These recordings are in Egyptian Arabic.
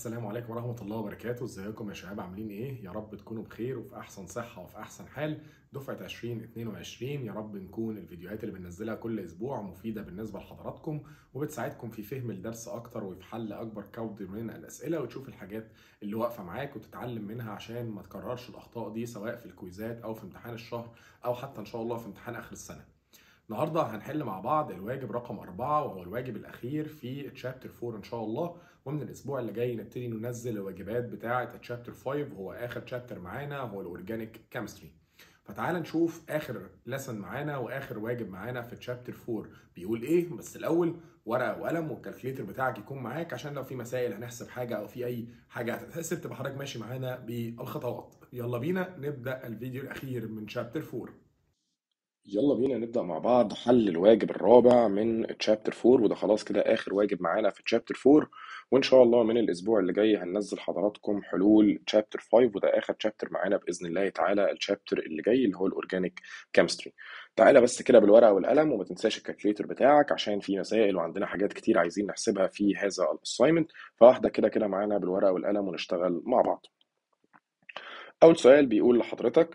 السلام عليكم ورحمة الله وبركاته، ازيكم يا شباب عاملين ايه؟ يا رب تكونوا بخير وفي أحسن صحة وفي أحسن حال، دفعة 2022 يا رب نكون الفيديوهات اللي بننزلها كل أسبوع مفيدة بالنسبة لحضراتكم وبتساعدكم في فهم الدرس أكتر وفي حل أكبر قدر من الأسئلة وتشوف الحاجات اللي واقفة معاك وتتعلم منها عشان ما تكررش الأخطاء دي سواء في الكويزات أو في امتحان الشهر أو حتى إن شاء الله في امتحان آخر السنة. النهارده هنحل مع بعض الواجب رقم أربعة وهو الواجب الأخير في تشابتر 4 إن شاء الله ومن الأسبوع اللي جاي نبتدي ننزل الواجبات بتاعة تشابتر 5 وهو آخر تشابتر معانا هو الأورجانيك كيمستري فتعال نشوف آخر لسن معانا وآخر واجب معانا في تشابتر 4 بيقول إيه بس الأول ورقة وقلم والكالكليتر بتاعك يكون معاك عشان لو في مسائل هنحسب حاجة أو في أي حاجة هتتحسب تبقى حضرتك ماشي معانا بالخطوات يلا بينا نبدأ الفيديو الأخير من تشابتر 4 يلا بينا نبدأ مع بعض حل الواجب الرابع من تشابتر 4 وده خلاص كده آخر واجب معانا في تشابتر 4 وإن شاء الله من الأسبوع اللي جاي هننزل حضراتكم حلول تشابتر 5 وده آخر تشابتر معانا بإذن الله تعالى التشابتر اللي جاي اللي هو الأورجانيك كيمستري تعالى بس كده بالورقة والقلم وما تنساش الكالكليتر بتاعك عشان في مسائل وعندنا حاجات كتير عايزين نحسبها في هذا الأسايمنت فواحدة كده كده معانا بالورقة والقلم ونشتغل مع بعض أول سؤال بيقول لحضرتك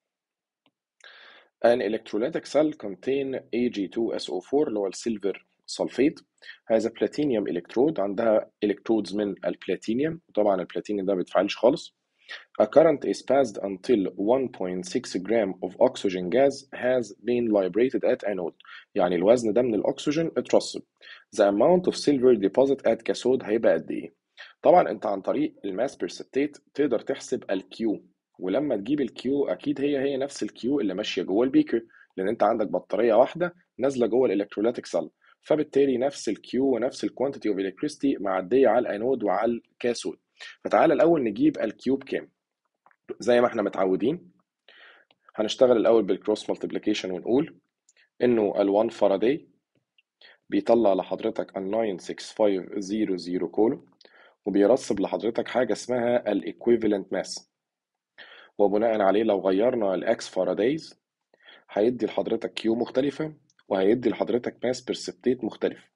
An electrolytic cell contain Ag2SO4 اللي هو السيلفر سلفيت has a platinum electrode عندها electrodes من البلاتينيوم وطبعا البلاتينيوم ده ما بيتفاعلش خالص A current is passed until 1.6 gram of oxygen gas has been liberated at anode يعني الوزن ده من الأكسجين اترسب The amount of silver deposit at cathode هيبقى قد إيه؟ طبعا أنت عن طريق الماس بيرسبتيت تقدر تحسب الكيو ولما تجيب الكيو اكيد هي هي نفس الكيو اللي ماشيه جوه البيكر لان انت عندك بطاريه واحده نازله جوه الالكتروليتيك سيل فبالتالي نفس الكيو ونفس الكوانتيتي اوف الكتريستي معديه على الانود وعلى الكاثود فتعالى الاول نجيب الكيو بكام زي ما احنا متعودين هنشتغل الاول بالكروس مالتيبليكيشن ونقول انه ال1 فاراداي بيطلع لحضرتك ال 96500 كولوم وبيرسب لحضرتك حاجه اسمها الايكويفالنت ماس وبناء عليه لو غيرنا الاكس فارادايز هيدي لحضرتك كيو مختلفة وهيدي لحضرتك ماس بيرسبتيت مختلف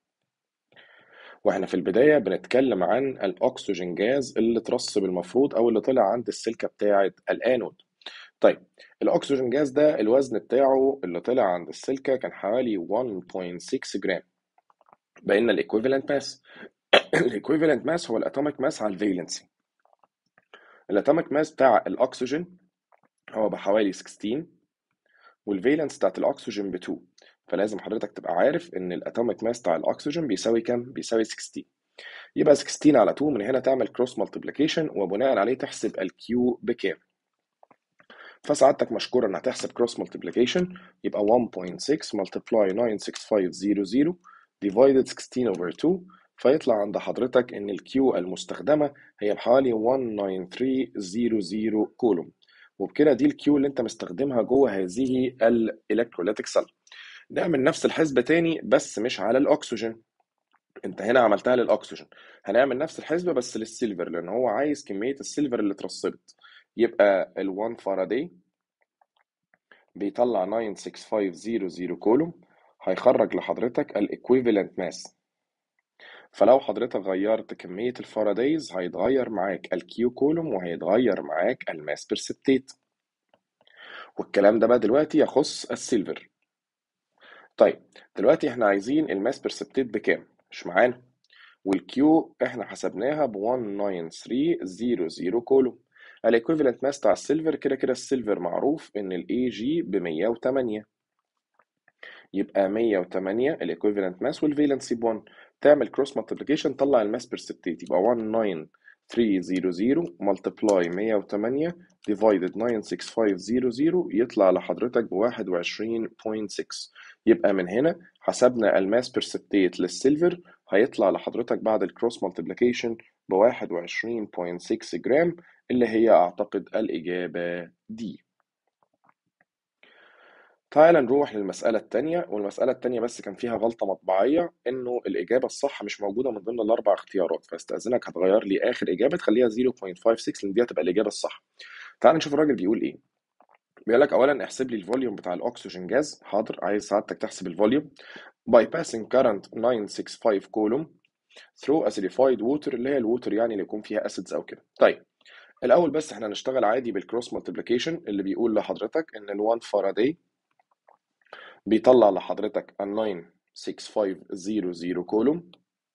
واحنا في البداية بنتكلم عن الأكسجين جاز اللي اترسب المفروض أو اللي طلع عند السلكة بتاعة الآنود طيب الأكسجين جاز ده الوزن بتاعه اللي طلع عند السلكة كان حوالي 1.6 جرام بقينا الإيكويفالنت ماس الإيكويفالنت ماس هو الأتوميك ماس على الفالنسي الاتوميك ماس بتاع الاكسجين هو بحوالي 16 والفالنس بتاعت الاكسجين ب 2 فلازم حضرتك تبقى عارف ان الاتوميك ماس بتاع الاكسجين بيساوي كام بيساوي 16 يبقى 16 على 2 من هنا تعمل كروس مالتيبليكيشن وبناء عليه تحسب الكيو بكام فسعادتك مشكور ان هتحسب كروس مالتيبليكيشن يبقى 1.6 multiply 96500 divided 16 over 2 فيطلع عند حضرتك ان الكيو المستخدمه هي بحوالي 19300 كولوم وبكده دي الكيو اللي انت مستخدمها جوه هذه الالكتروليتيك سيل نعمل نفس الحسبه تاني بس مش على الاكسجين انت هنا عملتها للاكسجين هنعمل نفس الحسبه بس للسيلفر لان هو عايز كميه السيلفر اللي اترسبت يبقى ال1 فاراداي بيطلع 96500 كولوم هيخرج لحضرتك الايكويفالنت ماس فلو حضرتك غيرت كمية الفارادايز هيتغير معاك الكيو كولوم وهيتغير معاك الماس بيرسبتيت والكلام ده بقى دلوقتي يخص السيلفر طيب دلوقتي احنا عايزين الماس بيرسبتيت بكام مش معانا والكيو احنا حسبناها ب 19300 كولوم الايكويفالنت ماس بتاع السيلفر كده كده السيلفر معروف ان الاي جي ب 108 يبقى 108 الايكويفالنت ماس والفالنسي ب 1 تعمل كروس مالتيبليكيشن طلع الماس بيرسبتيت يبقى 19300 ملتبلاي 108 ديفايدد 96500 يطلع لحضرتك ب 21.6 يبقى من هنا حسبنا الماس بيرسبتيت للسيلفر هيطلع لحضرتك بعد الكروس مالتيبليكيشن ب 21.6 جرام اللي هي اعتقد الاجابه دي تعال نروح للمسألة التانية والمسألة التانية بس كان فيها غلطة مطبعية إنه الإجابة الصح مش موجودة من ضمن الأربع اختيارات فاستأذنك هتغير لي آخر إجابة تخليها 0.56 لأن دي هتبقى الإجابة الصح. تعال نشوف الراجل بيقول إيه. بيقول لك أولا احسب لي الفوليوم بتاع الأكسجين جاز حاضر عايز سعادتك تحسب الفوليوم by passing current 965 كولوم through acidified water اللي هي الووتر يعني اللي يكون فيها acids أو كده طيب الأول بس احنا هنشتغل عادي بالكروس multiplication اللي بيقول لحضرتك إن ال 1 فاراداي بيطلع لحضرتك ال 96500 كولوم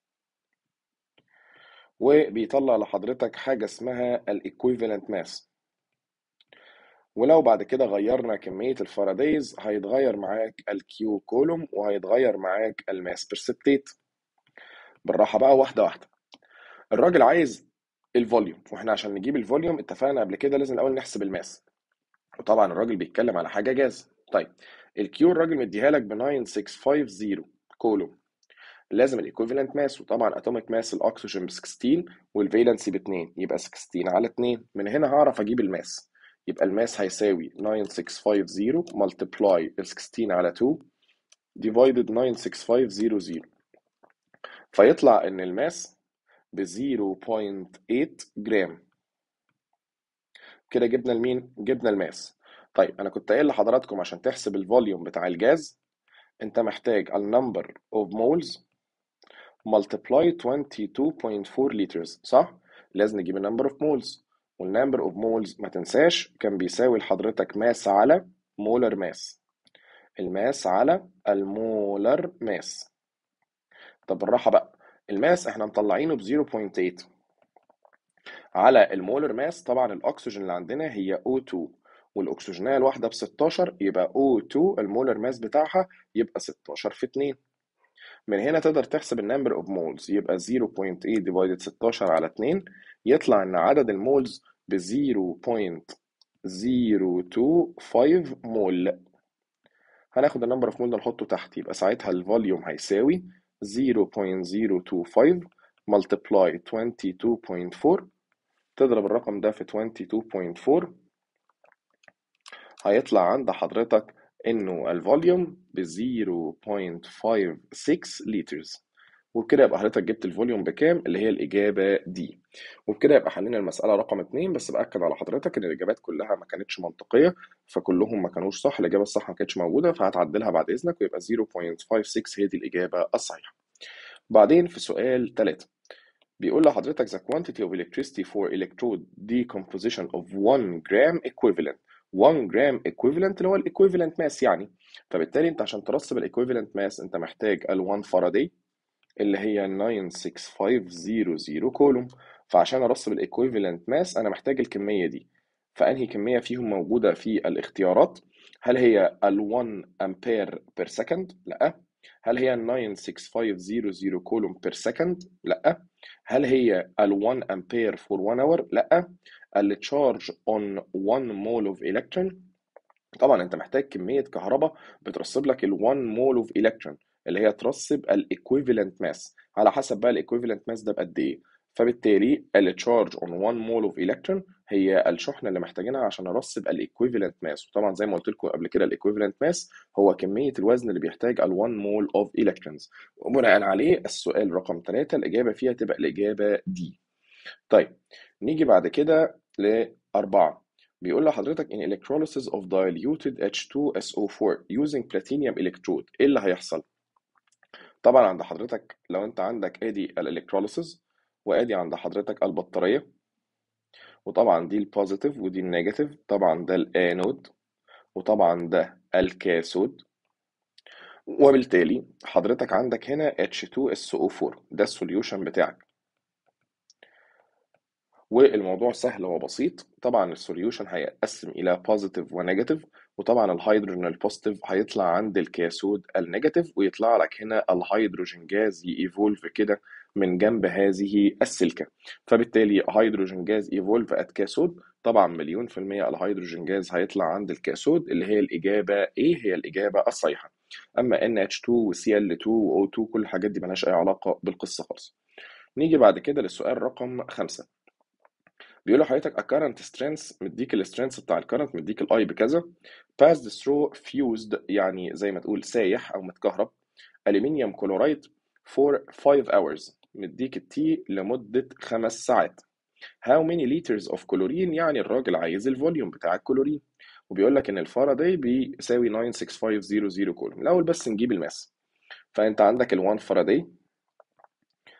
وبيطلع لحضرتك حاجة اسمها الايكويفالنت ماس ولو بعد كده غيرنا كمية الفارادايز هيتغير معاك الكيو كولوم وهيتغير معاك الماس برسبتيت بالراحة بقى واحدة واحدة الراجل عايز الفوليوم واحنا عشان نجيب الفوليوم اتفقنا قبل كده لازم الأول نحسب الماس وطبعا الراجل بيتكلم على حاجة جاز طيب الكيو الراجل مديها لك ب 9650 كولوم لازم الايكويفالنت ماس وطبعا اتوميك ماس الاكسجين ب 16 والفالنسي ب 2 يبقى 16 على 2 من هنا هعرف اجيب الماس يبقى الماس هيساوي 9650 ملتبلاي ال 16 على 2 divided 96500 فيطلع ان الماس ب 0.8 جرام كده جبنا المين جبنا الماس طيب انا كنت قايل لحضراتكم عشان تحسب الفوليوم بتاع الجاز انت محتاج النمبر اوف مولز multiply 22.4 liters صح؟ لازم نجيب النمبر اوف مولز والنمبر اوف مولز ما تنساش كان بيساوي لحضرتك ماس على مولر ماس الماس على المولر ماس طب بالراحة بقى الماس احنا مطلعينه ب 0.8 على المولر ماس طبعا الاكسجين اللي عندنا هي O2 والاكسجينيه الواحده ب 16 يبقى O2 المولر ماس بتاعها يبقى 16 في 2 من هنا تقدر تحسب النمبر اوف مولز يبقى 0.8 ديفايدد 16 على 2 يطلع ان عدد المولز ب 0.025 مول هناخد النمبر اوف مول ده نحطه تحت يبقى ساعتها الفوليوم هيساوي 0.025 multiply 22.4 تضرب الرقم ده في 22.4 هيطلع عند حضرتك انه الفوليوم ب 0.56 لترز وبكده يبقى حضرتك جبت الفوليوم بكام اللي هي الإجابة دي وبكده يبقى حلينا المسألة رقم اتنين بس بأكد على حضرتك إن الإجابات كلها ما كانتش منطقية فكلهم ما كانوش صح الإجابة الصح ما كانتش موجودة فهتعدلها بعد إذنك ويبقى 0.56 هي دي الإجابة الصحيحة بعدين في سؤال 3 بيقول لحضرتك the quantity of electricity for electrode decomposition of 1 gram equivalent 1 جرام equivalent اللي هو الايكويفالنت ماس يعني فبالتالي انت عشان ترسب الايكويفالنت ماس انت محتاج ال 1 فاراداي اللي هي 96500 كولوم فعشان ارسب الايكويفالنت ماس انا محتاج الكميه دي فانهي كميه فيهم موجوده في الاختيارات هل هي ال 1 امبير بير سكند لا هل هي 96500 كولوم بير سكند لا هل هي ال 1 امبير فور 1 اور لا التشارج اون 1 مول اوف الكترون طبعا انت محتاج كميه كهرباء بترسب لك ال 1 مول اوف الكترون اللي هي ترسب الايكويفالنت ماس على حسب بقى الايكويفالنت ماس ده بقد ايه فبالتالي التشارج اون 1 مول اوف الكترون هي الشحنه اللي محتاجينها عشان نرسب الايكويفالنت ماس وطبعا زي ما قلت لكم قبل كده الايكويفالنت ماس هو كميه الوزن اللي بيحتاج ال 1 مول اوف الكترونز وبناء عليه السؤال رقم 3 الاجابه فيها تبقى الاجابه دي طيب نيجي بعد كده لأربعة بيقول لحضرتك in electrolysis of diluted H2SO4 using platinum electrode ايه اللي هيحصل؟ طبعا عند حضرتك لو انت عندك ادي الالكتروليسيس وادي عند حضرتك البطارية وطبعا دي البوزيتيف ودي النيجاتيف طبعا ده الانود وطبعا ده الكاثود وبالتالي حضرتك عندك هنا H2SO4 ده السوليوشن بتاعك والموضوع سهل وبسيط طبعا السوليوشن هيتقسم الى بوزيتيف ونيجاتيف وطبعا الهيدروجين البوزيتيف هيطلع عند الكاثود النيجاتيف ويطلع لك هنا الهيدروجين جاز ييفولف كده من جنب هذه السلكه فبالتالي هيدروجين جاز ايفولف ات كاثود طبعا مليون في المية الهيدروجين جاز هيطلع عند الكاثود اللي هي الإجابة إيه هي الإجابة الصحيحة أما NH2 و Cl2 و O2 كل الحاجات دي ملهاش أي علاقة بالقصة خالص نيجي بعد كده للسؤال رقم خمسة بيقول لحضرتك a current strength مديك السترينث بتاع الكرنت مديك الاي بكذا passed through fused يعني زي ما تقول سايح او متكهرب aluminium chloride for 5 hours مديك التي لمدة خمس ساعات how many liters of chlorine يعني الراجل عايز الفوليوم بتاع الكلورين وبيقول لك ان الفاراداي بيساوي 96500 كولوم الاول بس نجيب الماس فانت عندك ال1 فاراداي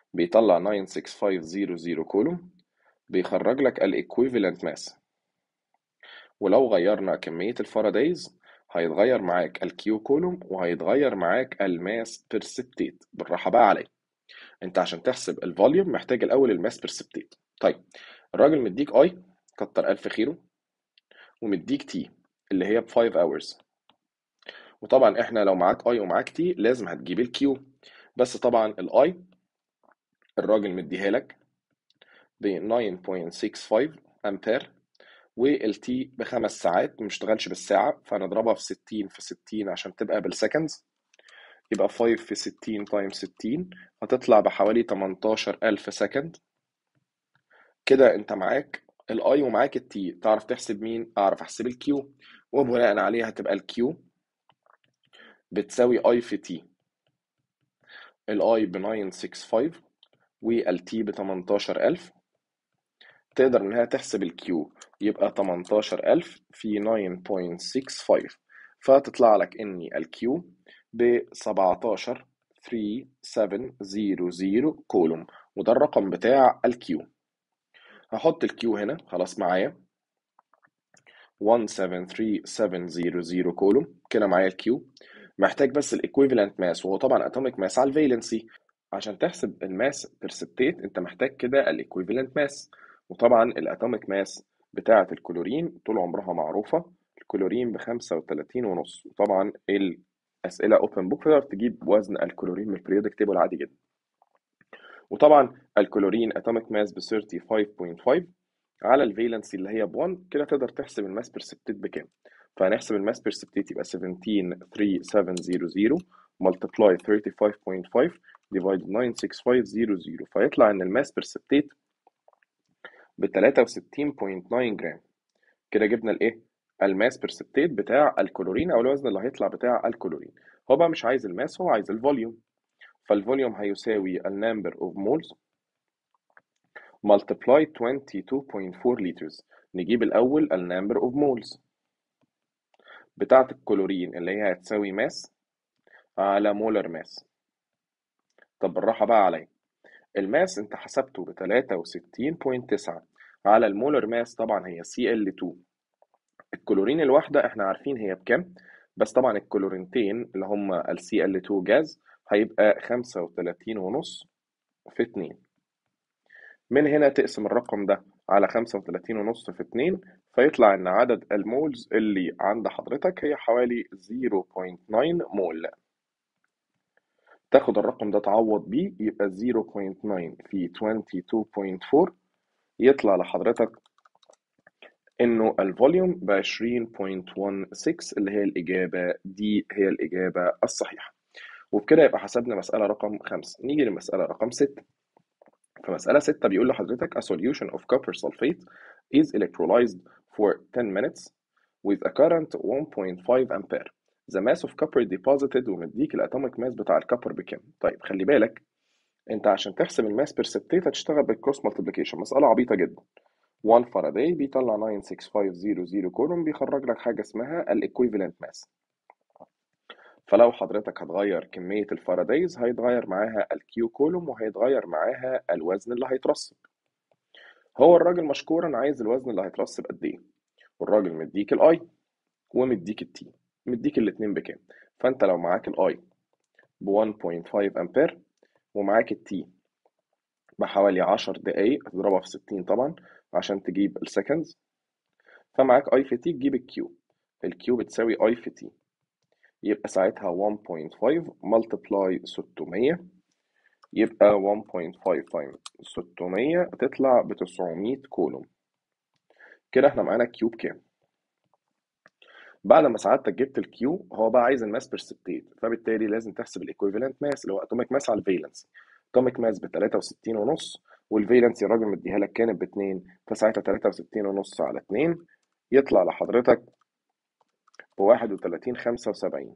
بيطلع 96500 كولوم بيخرج لك الايكويفالنت ماس ولو غيرنا كمية الفارادايز هيتغير معاك الكيو كولوم وهيتغير معاك الماس بيرسبتيت بالراحة بقى عليا انت عشان تحسب الفوليوم محتاج الاول الماس بيرسبتيت طيب الراجل مديك اي كتر الف خيره ومديك تي اللي هي ب 5 hours وطبعا احنا لو معاك اي ومعاك تي لازم هتجيب الكيو بس طبعا الاي الراجل مديها لك ب 9.65 امبير والتي بخمس ساعات مش اشتغلش بالساعة فهنضربها في 60 في 60 عشان تبقى بالسكندز يبقى 5 في 60 تايم 60 هتطلع بحوالي 18000 سكند كده انت معاك الاي ومعاك التي تعرف تحسب مين اعرف احسب الكيو وبناء عليه هتبقى الكيو بتساوي اي في تي الاي ب 965 والتي ب 18000 تقدر انها تحسب الكيو يبقى 18000 في 9.65 فتطلع لك ان الكيو ب 17300 كولوم وده الرقم بتاع الكيو هحط الكيو هنا خلاص معايا 173700 كولوم كده معايا الكيو محتاج بس الايكويفالنت ماس وهو طبعا اتوميك ماس على الفالنسي عشان تحسب الماس بيرسبتيت انت محتاج كده الايكويفالنت ماس وطبعا الاتوميك ماس بتاعة الكلورين طول عمرها معروفة الكلورين بخمسة وتلاتين ونص وطبعا الأسئلة اوبن بوك تقدر تجيب وزن الكلورين من البريودك تيبل عادي جدا وطبعا الكلورين اتوميك ماس ب 35.5 على الفالنسي اللي هي ب 1 كده تقدر تحسب الماس بيرسبتيت بكام فهنحسب الماس بيرسبتيت يبقى 17300 multiply 35.5 divide 96500 فيطلع ان الماس بيرسبتيت ب 63.9 جرام كده جبنا الايه الماس بيرسبتيت بتاع الكلورين او الوزن اللي هيطلع بتاع الكلورين هو بقى مش عايز الماس هو عايز الفوليوم فالفوليوم هيساوي النمبر اوف مولز multiply 22.4 liters نجيب الاول النمبر اوف مولز بتاعة الكلورين اللي هي هتساوي ماس على مولر ماس طب بالراحة بقى عليا الماس انت حسبته ب 63.9 على المولر ماس طبعا هي Cl2 الكلورين الواحدة احنا عارفين هي بكام بس طبعا الكلورينتين اللي هما ال Cl2 جاز هيبقى 35 ونص في 2 من هنا تقسم الرقم ده على 35 ونص في 2 فيطلع ان عدد المولز اللي عند حضرتك هي حوالي 0.9 مول تاخد الرقم ده تعوض بيه يبقى 0.9 في 22.4 يطلع لحضرتك انه الفوليوم ب 20.16 اللي هي الاجابه دي هي الاجابه الصحيحه وبكده يبقى حسبنا مساله رقم 5 نيجي للمساله رقم 6 فمساله 6 بيقول لحضرتك a solution of copper sulfate is electrolyzed for 10 minutes with a current 1.5 ampere the mass of copper deposited ومديك الاتوميك ماس بتاع الكبر بكام طيب خلي بالك انت عشان تحسب الماس بيرسبتيت هتشتغل بالكروس مالتيبليكيشن مساله عبيطه جدا 1 فاراداي بيطلع 96500 كولوم بيخرج لك حاجه اسمها الايكويفالنت ماس فلو حضرتك هتغير كمية الفارادايز هيتغير معاها الكيو كولوم وهيتغير معاها الوزن اللي هيترسب هو الراجل مشكورا عايز الوزن اللي هيترسب قد ايه والراجل مديك الاي ومديك التي مديك الاتنين بكام فانت لو معاك الاي ب 1.5 امبير ومعاك التي بحوالي 10 دقايق هتضربها في 60 طبعا عشان تجيب السكندز فمعاك اي في تي تجيب الكيو الكيو بتساوي اي في تي يبقى ساعتها 1.5 multiply 600 يبقى 1.5 تايم 600 تطلع ب 900 كولوم كده احنا معانا كيو بكام بعد ما سعادتك جبت الكيو هو بقى عايز الماس بيرسبتيت فبالتالي لازم تحسب الايكويفالنت ماس اللي هو اتوميك ماس على الفالنسي اتوميك ماس ب 63 ونص والفالنسي الراجل مديها لك كانت ب 2 فساعتها 63 ونص على 2 يطلع لحضرتك ب 31 75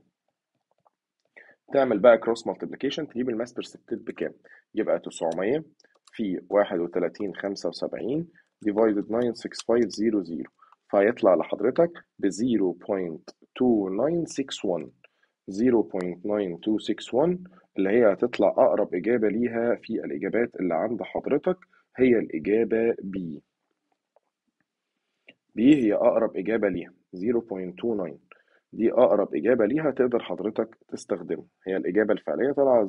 تعمل بقى كروس مالتيبليكيشن تجيب الماس بيرسبتيت بكام يبقى 900 في 31 75 divided 96500 فهيطلع لحضرتك ب 0.2961 0.9261 اللي هي هتطلع أقرب إجابة ليها في الإجابات اللي عند حضرتك هي الإجابة B B هي أقرب إجابة ليها 0.29 دي أقرب إجابة ليها تقدر حضرتك تستخدمها هي الإجابة الفعلية طالعة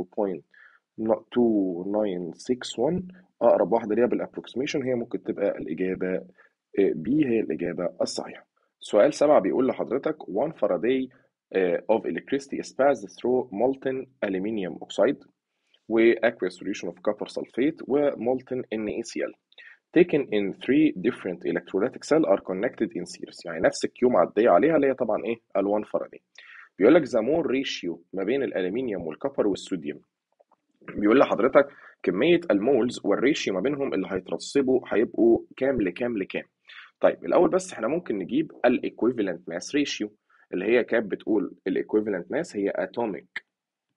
0.2961 أقرب واحدة ليها بالأبروكسيميشن هي ممكن تبقى الإجابة B هي الإجابة الصحيحة سؤال سبعة بيقول لحضرتك 1 Faraday uh, of electricity is passed through molten aluminum oxide و aqueous solution of copper sulfate و molten NaCl taken in three different electrolytic cells are connected in series يعني نفس الكيو معدية عليها اللي هي طبعا ايه ال1 فاراداي بيقول لك the mole ratio ما بين الالومنيوم والكبر والصوديوم بيقول لحضرتك كمية المولز والريشيو ما بينهم اللي هيترسبوا هيبقوا كام لكام لكام طيب الأول بس احنا ممكن نجيب الايكويفالنت ماس ريشيو اللي هي كانت بتقول الايكويفالنت ماس هي اتوميك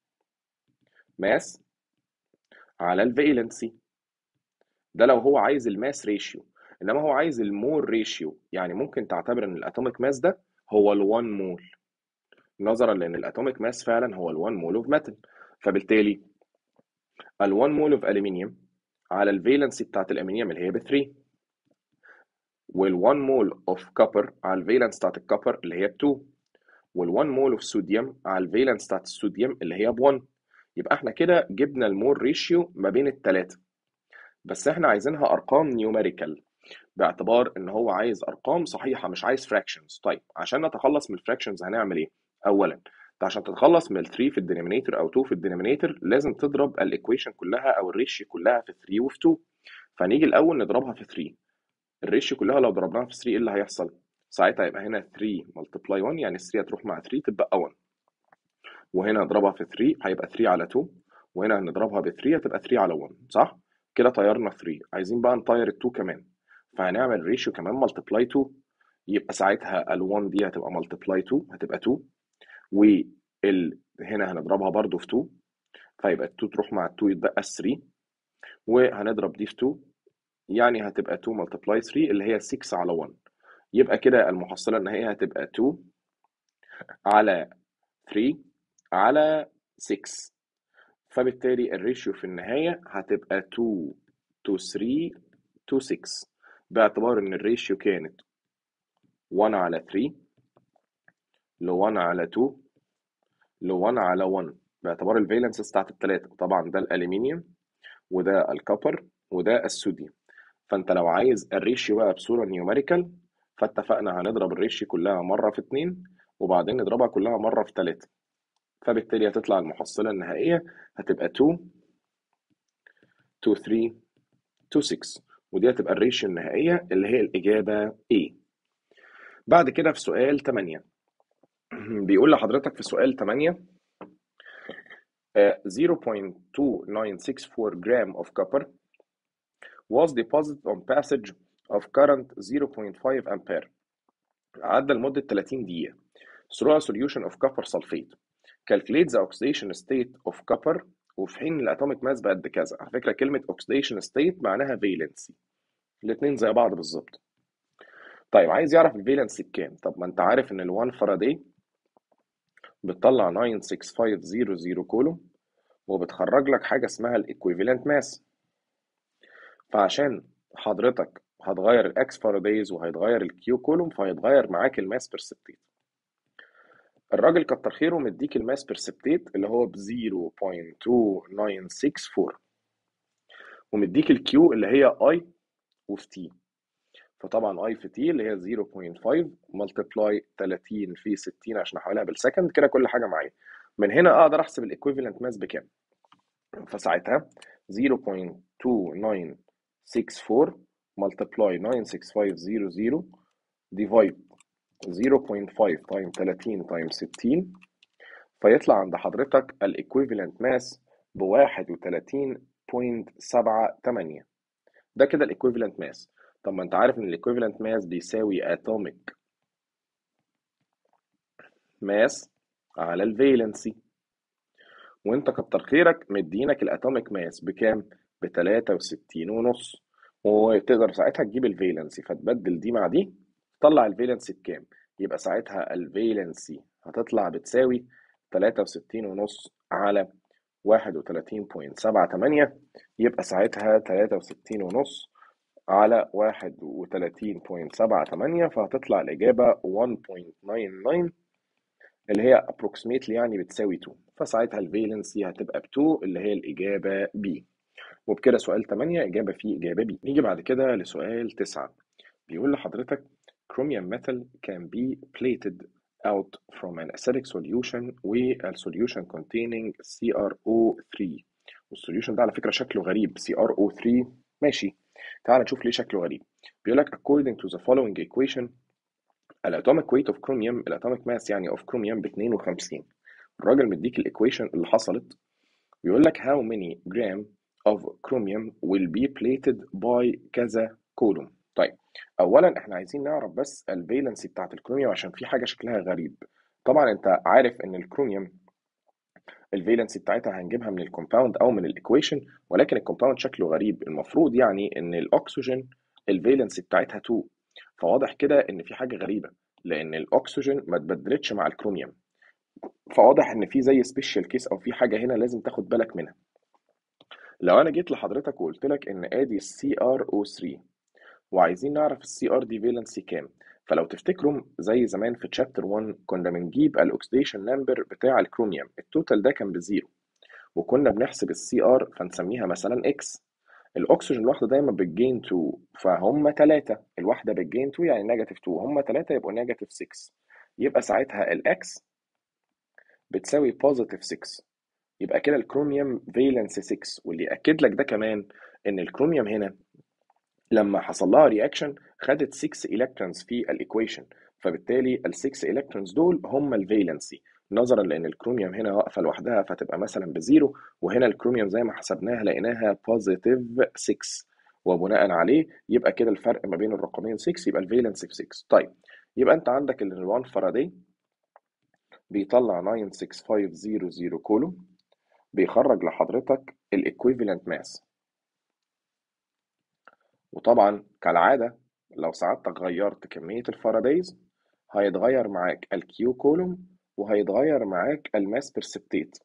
ماس على الفالنسي ده لو هو عايز الماس ريشيو انما هو عايز المول ريشيو يعني ممكن تعتبر ان الاتوميك ماس ده هو ال1 مول نظرا لان الاتوميك ماس فعلا هو ال1 مول اوف ميتال فبالتالي ال1 مول اوف الومنيوم على الفالنسي بتاعت الالومنيوم اللي هي ب 3 وال1 مول اوف كوبر على الفالنس بتاعت الكوبر اللي هي ب 2 وال1 مول اوف صوديوم على الفالنس بتاعت الصوديوم اللي هي ب 1 يبقى احنا كده جبنا المول ريشيو ما بين الثلاثه بس احنا عايزينها ارقام نيوميريكال باعتبار ان هو عايز ارقام صحيحه مش عايز فراكشنز طيب عشان نتخلص من الفراكشنز هنعمل ايه اولا انت عشان تتخلص من ال 3 في الدينومينيتور او 2 في الدينومينيتور لازم تضرب الايكويشن كلها او الريشيو كلها في 3 وفي 2 فنيجي الاول نضربها في 3 الريشيو كلها لو ضربناها في 3 ايه اللي هيحصل ساعتها يبقى هنا 3 ملتبلاي 1 يعني 3 هتروح مع 3 تبقى 1 وهنا نضربها في 3 هيبقى 3 على 2 وهنا هنضربها ب 3 هتبقى 3 على 1 صح كده طيرنا 3 عايزين بقى نطير ال 2 كمان فهنعمل ريشيو كمان ملتبلاي 2 يبقى ساعتها ال 1 دي هتبقى ملتبلاي 2 هتبقى 2 وال هنا هنضربها برضو في 2 فيبقى ال 2 تروح مع ال 2 يتبقى 3 وهنضرب دي في 2 يعني هتبقى 2 ملتبلاي 3 اللي هي 6 على 1 يبقى كده المحصلة النهائية هتبقى 2 على 3 على 6 فبالتالي الريشيو في النهاية هتبقى 2 to 3 to 6 باعتبار ان الريشيو كانت 1 على 3 ل 1 على 2 ل 1 على 1 باعتبار الفالنس بتاعت الثلاثة طبعا ده الألمنيوم وده الكوبر وده الصوديوم فانت لو عايز الريشيو بقى بصورة نيوميريكال فاتفقنا هنضرب الريشيو كلها مرة في 2 وبعدين نضربها كلها مرة في 3 فبالتالي هتطلع المحصلة النهائية هتبقى 2 to 3 to 6 ودي هتبقى الريشيو النهائية اللي هي الإجابة A بعد كده في سؤال 8 بيقول لحضرتك في سؤال 8 0.2964 gram of copper was deposited on passage of current 0.5 ampere عدى لمدة 30 دقيقة through a solution of copper sulfate calculate the oxidation state of copper وفي حين الاتوميك ماس بقد كذا على فكره كلمه oxidation state معناها valency الاثنين زي بعض بالظبط طيب عايز يعرف الفالنسي بكام طب ما انت عارف ان ال1 فاراداي بتطلع 96500 كولوم وبتخرج لك حاجه اسمها الايكويفالنت ماس فعشان حضرتك هتغير الاكس فارادايز وهيتغير الكيو كولوم فهيتغير معاك الماس برسبتيت الراجل كتر خيره مديك الماس برسبتيت اللي هو ب 0.2964 ومديك الكيو اللي هي اي وفي تي فطبعا اي في تي اللي هي 0.5 ملتبلاي 30 في 60 عشان احولها بالسكند كده كل حاجه معايا من هنا اقدر احسب الايكويفالنت ماس بكام فساعتها 0.2964 ملتبلاي 96500 ديفايد 0.5 تايم 30 تايم 60 فيطلع عند حضرتك الايكويفالنت ماس ب 31.78 ده كده الايكويفالنت ماس طب ما انت عارف ان الايكويفالنت ماس بيساوي اتوميك ماس على الفالنسي وانت كتر خيرك مدينك الاتوميك ماس بكام ب 63 ونص وتقدر ساعتها تجيب الفالنسي فتبدل دي مع دي تطلع الفالنسي بكام يبقى ساعتها الفالنسي هتطلع بتساوي 63 ونص على 31.78 يبقى ساعتها 63 ونص على 31.78 فهتطلع الإجابة 1.99 اللي هي approximately يعني بتساوي 2 فساعتها الفالنسي هتبقى ب 2 اللي هي الإجابة B وبكده سؤال 8 إجابة فيه إجابة B نيجي بعد كده لسؤال 9 بيقول لحضرتك chromium metal can be plated out from an acidic solution وال solution containing CrO3 والسوليوشن ده على فكرة شكله غريب CrO3 ماشي تعال نشوف ليه شكله غريب بيقول لك according to the following equation الatomic weight of chromium الاتوميك ماس يعني of chromium ب 52 الراجل مديك الايكويشن اللي حصلت بيقول لك how many gram of chromium will be plated by كذا كولوم طيب اولا احنا عايزين نعرف بس الفالنسي بتاعت الكروميوم عشان في حاجه شكلها غريب طبعا انت عارف ان الكروميوم الفالنسي بتاعتها هنجيبها من الكومباوند او من الايكويشن ولكن الكومباوند شكله غريب المفروض يعني ان الاكسجين الفالنسي بتاعتها 2 فواضح كده ان في حاجه غريبه لان الاكسجين ما اتبدلتش مع الكروميوم فواضح ان في زي سبيشال كيس او في حاجه هنا لازم تاخد بالك منها لو انا جيت لحضرتك وقلت لك ان ادي السي ار او 3 وعايزين نعرف السي ار دي فالنسي كام فلو تفتكروا زي زمان في تشابتر 1 كنا بنجيب الاكسيديشن نمبر بتاع الكروميوم التوتال ده كان بزيرو وكنا بنحسب السي ار فنسميها مثلا اكس الاكسجين الواحده دايما بالجين 2 فهم 3 الواحده بالجين 2 يعني نيجاتيف 2 هم 3 يبقوا نيجاتيف 6 يبقى ساعتها الاكس بتساوي بوزيتيف 6 يبقى كده الكروميوم فالنس 6 واللي ياكد لك ده كمان ان الكروميوم هنا لما حصل لها رياكشن خدت 6 الكترونز في الايكويشن فبالتالي ال 6 الكترونز دول هم الفالنسي نظرا لان الكروميوم هنا واقفه لوحدها فتبقى مثلا بزيرو وهنا الكروميوم زي ما حسبناها لقيناها بوزيتيف 6 وبناء عليه يبقى كده الفرق ما بين الرقمين 6 يبقى الفالنس ب 6 طيب يبقى انت عندك ال 1 فاراداي بيطلع 96500 كولوم بيخرج لحضرتك الايكويفالنت ماس وطبعا كالعادة لو سعادتك غيرت كمية الفارادايز هيتغير معاك الكيو كولوم وهيتغير معاك الماس برسبتيت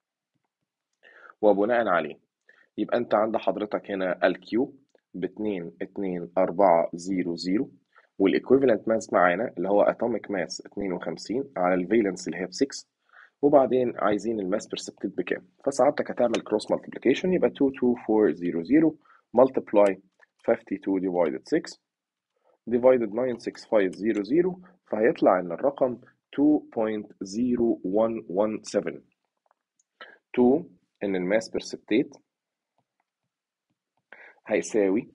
وبناء عليه يبقى انت عند حضرتك هنا الكيو ب 2 2 4 0 0 والايكويفالنت ماس معانا اللي هو اتوميك ماس 52 على الفالنس اللي هي ب 6 وبعدين عايزين الماس برسبتيت بكام فسعادتك هتعمل كروس مالتيبليكيشن يبقى 2 2 4 0 0 multiply 52 divided 6 divided 96500 فهيطلع ان الرقم 2.0117 2 ان الماس برسبتيت هيساوي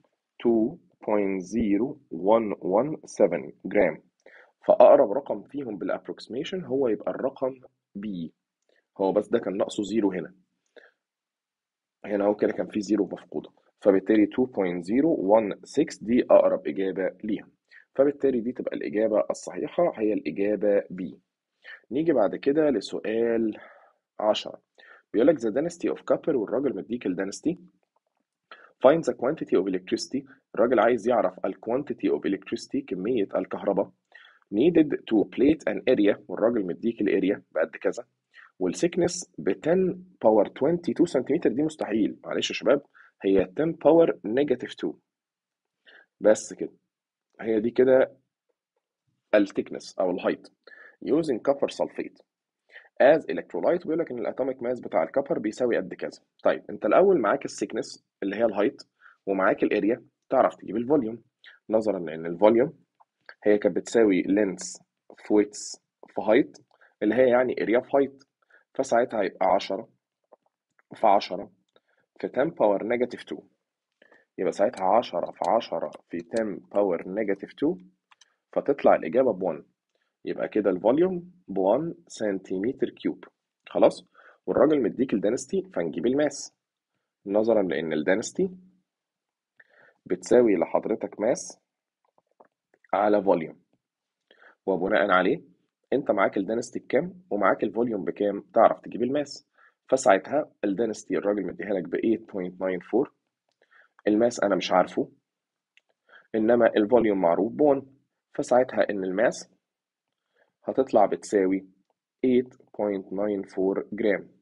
2.0117 جرام فأقرب رقم فيهم بالابروكسيميشن هو يبقى الرقم B هو بس ده كان ناقصه زيرو هنا هنا هو كده كان في زيرو مفقودة فبالتالي 2.016 دي أقرب إجابة ليها فبالتالي دي تبقى الإجابة الصحيحة هي الإجابة B نيجي بعد كده لسؤال 10 بيقول لك the density of copper والراجل مديك ال density find the quantity of electricity الراجل عايز يعرف ال quantity of electricity كمية الكهرباء needed to plate an area والراجل مديك الاريا بقد كذا والسيكنس ب 10 باور 22 سنتيمتر دي مستحيل معلش يا شباب هي 10 باور نيجاتيف 2 بس كده هي دي كده التكنس او الهايت using copper sulfate as electrolyte بيقول لك ان الاتوميك ماس بتاع الكبر بيساوي قد كذا طيب انت الاول معاك السيكنس اللي هي الهايت ومعاك الاريا تعرف تجيب الفوليوم نظرا لان الفوليوم هي كانت بتساوي لينس في ويتس في هايت اللي هي يعني اريا في هايت فساعتها هيبقى 10 في 10 في 10 باور نيجاتيف 2 يبقى ساعتها 10 في 10 في 10 باور نيجاتيف 2 فتطلع الإجابة ب 1 يبقى كده الفوليوم ب 1 سنتيمتر كيوب خلاص والراجل مديك الدنستي فنجيب الماس نظرا لأن الدنستي بتساوي لحضرتك ماس على فوليوم وبناء عليه انت معاك الدنستي بكام ومعاك الفوليوم بكام تعرف تجيب الماس فساعتها الدنستي الراجل مديها لك ب 8.94 الماس انا مش عارفه انما الفوليوم معروف ب 1 فساعتها ان الماس هتطلع بتساوي 8.94 جرام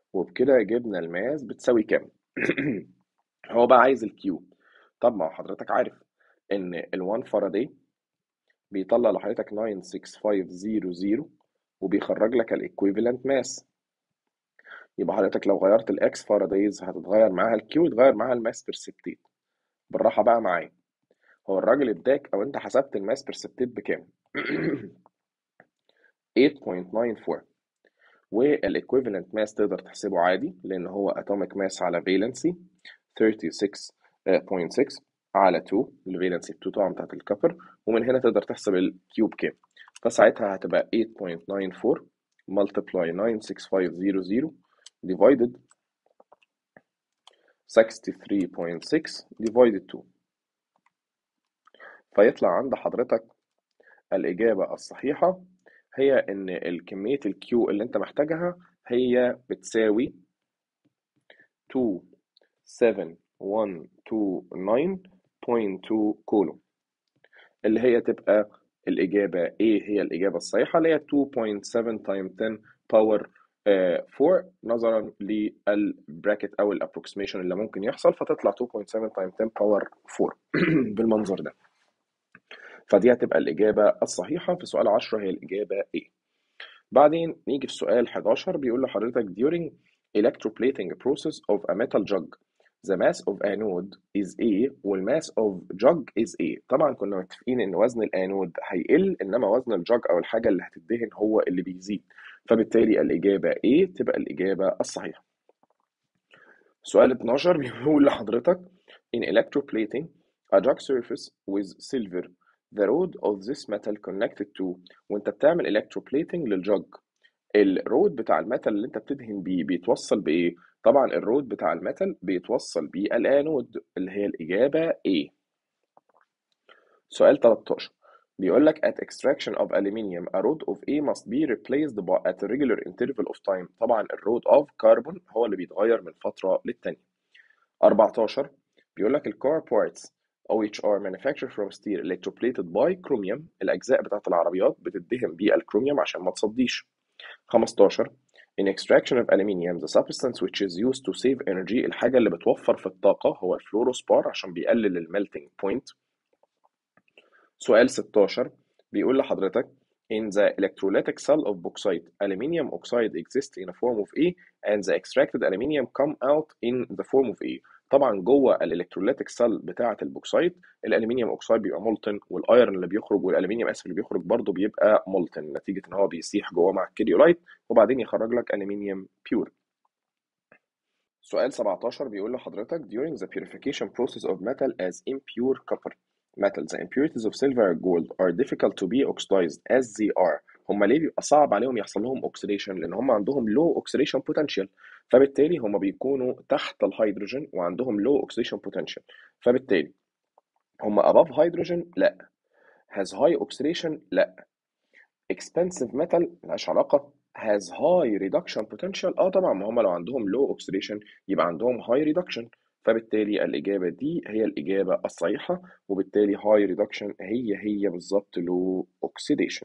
وبكده جبنا الماس بتساوي كام هو بقى عايز الكيو طب ما هو حضرتك عارف ان ال1 فاراداي بيطلع لحضرتك 96500 وبيخرج لك الايكويفالنت ماس يبقى حضرتك لو غيرت الاكس فارادايز هتتغير معاها الكيو يتغير معاها الماس بيرسبتيت بالراحه بقى معايا هو الراجل اداك او انت حسبت الماس بيرسبتيت بكام 8.94 والايكويفالنت ماس تقدر تحسبه عادي لان هو اتوميك ماس على فالنسي 36.6 على 2 الفالنسي 2 طبعا بتاعت الكبر ومن هنا تقدر تحسب الكيوب كام فساعتها هتبقى 8.94 multiply 96500 divided 63.6 divided 2 فيطلع عند حضرتك الإجابة الصحيحة هي إن الكمية الكيو اللي أنت محتاجها هي بتساوي 27129.2 كولوم اللي هي تبقى الإجابة A هي الإجابة الصحيحة اللي هي 2.7 times 10 باور 4 نظرا للبراكت أو الابروكسيميشن اللي ممكن يحصل فتطلع 2.7 times 10 باور 4 بالمنظر ده فدي هتبقى الإجابة الصحيحة في سؤال 10 هي الإجابة A بعدين نيجي في سؤال 11 بيقول لحضرتك during electroplating process of a metal jug the mass of anode is A والmass of jug is A طبعا كنا متفقين ان وزن الانود هيقل انما وزن الجج او الحاجة اللي هتدهن هو اللي بيزيد فبالتالي الإجابة A تبقى الإجابة الصحيحة سؤال 12 بيقول لحضرتك in electroplating a jug surface with silver the rod of this metal connected to وانت بتعمل electroplating للجج الرود بتاع الميتال اللي انت بتدهن بيه بيتوصل بايه طبعا الرود بتاع الميتال بيتوصل بالانود اللي هي الاجابه A سؤال 13 بيقول لك at extraction of aluminium a rod of A must be replaced by at a regular interval of time طبعا الرود of carbon هو اللي بيتغير من فتره للتانيه 14 بيقول لك الكار parts which are manufactured from steel electroplated by chromium الأجزاء بتاعت العربيات بتدهن بالكروميوم عشان ما تصديش 15 in extraction of aluminium the substance which is used to save energy الحاجة اللي بتوفر في الطاقة هو الفلوروسبار عشان بيقلل الميلتنج بوينت سؤال 16 بيقول لحضرتك In the electrolytic cell of bauxite, aluminium oxide exists in a form of A and the extracted aluminium come out in the form of A. طبعا جوه الالكتروليتيك سيل بتاعه البوكسايت الالومنيوم اوكسايد بيبقى مولتن والايرون اللي بيخرج والالومنيوم اسف اللي بيخرج برضه بيبقى مولتن نتيجه ان هو بيسيح جوه مع الكريولايت وبعدين يخرج لك الومنيوم بيور سؤال 17 بيقول لحضرتك during the purification process of metal as impure copper metal the impurities of silver and gold are difficult to be oxidized as they are هم ليه بيبقى صعب عليهم يحصل لهم اوكسيديشن لان هم عندهم low oxidation potential فبالتالي هم بيكونوا تحت الهيدروجين وعندهم low oxidation potential فبالتالي هم above هيدروجين لا has high oxidation لا expensive metal ملهاش علاقة has high reduction potential اه طبعا ما هم لو عندهم low oxidation يبقى عندهم high reduction فبالتالي الإجابة دي هي الإجابة الصحيحة وبالتالي high reduction هي هي بالظبط low oxidation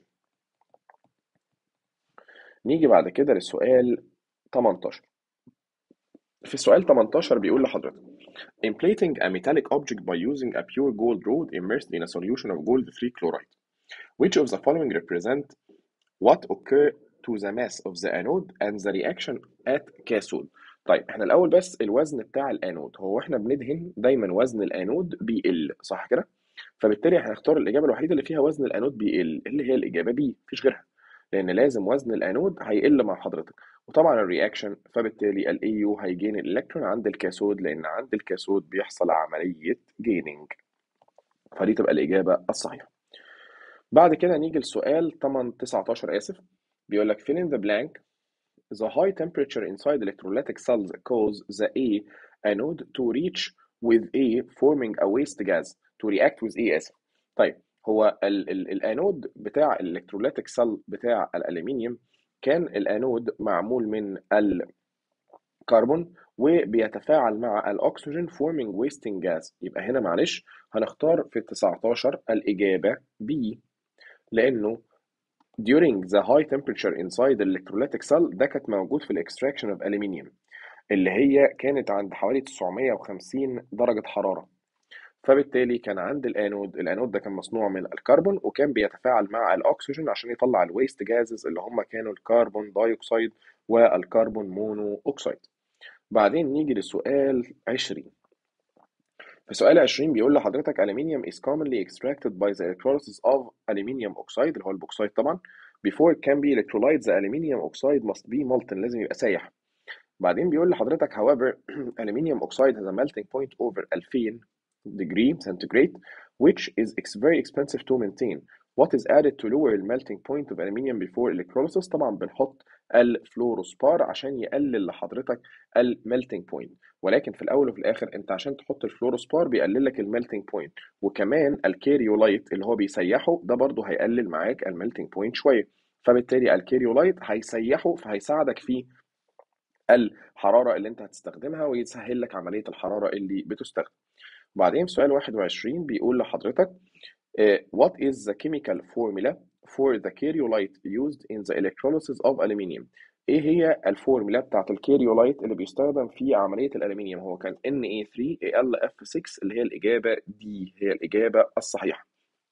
نيجي بعد كده للسؤال 18 في سؤال 18 بيقول لحضرتك In plating a metallic object by using a pure gold rod immersed in a solution of gold-free chloride, which of the following represent what occur to the mass of the anode and the reaction at cathode طيب احنا الاول بس الوزن بتاع الانود هو احنا بندهن دايما وزن الانود بيقل صح كده فبالتالي هنختار الاجابه الوحيده اللي فيها وزن الانود بيقل اللي هي الاجابه بي مفيش غيرها لان لازم وزن الانود هيقل مع حضرتك وطبعا الرياكشن فبالتالي الاي يو هيجين الالكترون عند الكاثود لان عند الكاثود بيحصل عمليه جيننج فدي تبقى الاجابه الصحيحه بعد كده نيجي لسؤال 8 19 اسف بيقول لك fill in the blank the high temperature inside electrolytic cells cause the A anode to reach with A forming a waste gas to react with A اسف طيب هو ال ال الانود بتاع الالكترولايتيك سيل بتاع الالومنيوم كان الانود معمول من الكربون وبيتفاعل مع الاكسجين forming wasting gas يبقى هنا معلش هنختار في ال 19 الاجابه B لانه during the high temperature inside the electrolytic cell ده كانت موجود في الاكستراكشن اوف aluminium اللي هي كانت عند حوالي 950 درجة حرارة فبالتالي كان عند الانود الانود ده كان مصنوع من الكربون وكان بيتفاعل مع الاكسجين عشان يطلع الويست جازز اللي هم كانوا الكربون دايوكسيد والكربون مونو اوكسيد بعدين نيجي للسؤال 20 في سؤال 20 بيقول لحضرتك aluminium is commonly extracted by the electrolysis of aluminium oxide اللي هو البوكسايد طبعا before it can be electrolyzed the aluminium oxide must be molten لازم يبقى سايح بعدين بيقول لحضرتك however aluminium oxide has a melting point over 2000 degree centigrade which is ex- very expensive to maintain what is added to lower the melting point of aluminium before electrolysis طبعا بنحط الفلوروسبار عشان يقلل لحضرتك الميلتنج بوينت ولكن في الاول وفي الاخر انت عشان تحط الفلوروسبار بيقلل لك الميلتنج بوينت وكمان الكيريولايت اللي هو بيسيحه ده برضه هيقلل معاك الميلتنج بوينت شويه فبالتالي الكيريولايت هيسيحه فهيساعدك في الحراره اللي انت هتستخدمها ويسهل لك عمليه الحراره اللي بتستخدم بعدين في سؤال 21 بيقول لحضرتك uh, what is the chemical formula for the carriolite used in the electrolysis of aluminium ايه هي الفورمولا بتاعت الكيريولايت اللي بيستخدم في عمليه الالومنيوم هو كان Na3AlF6 اللي هي الاجابه دي هي الاجابه الصحيحه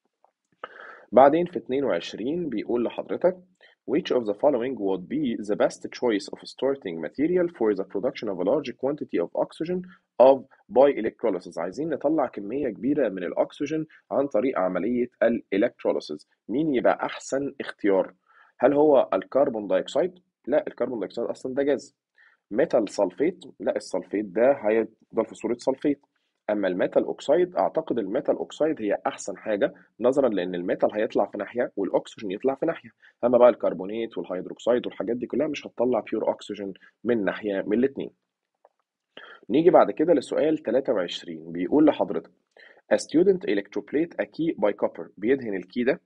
بعدين في 22 بيقول لحضرتك which of the following would be the best choice of starting material for the production of a large quantity of oxygen of by electrolysis عايزين نطلع كمية كبيرة من الأكسجين عن طريق عملية الإلكتروليسيس مين يبقى أحسن اختيار هل هو الكربون دايوكسيد لا الكربون دايوكسيد أصلا ده جاز ميتال سلفيت لا السلفيت ده هيفضل في صورة سلفيت اما الميتال اوكسيد اعتقد الميتال اوكسيد هي احسن حاجه نظرا لان الميتال هيطلع في ناحيه والاكسجين يطلع في ناحيه اما بقى الكربونات والهيدروكسيد والحاجات دي كلها مش هتطلع بيور اكسجين من ناحيه من الاثنين نيجي بعد كده لسؤال 23 بيقول لحضرتك A student electroplate a key by copper بيدهن الكي ده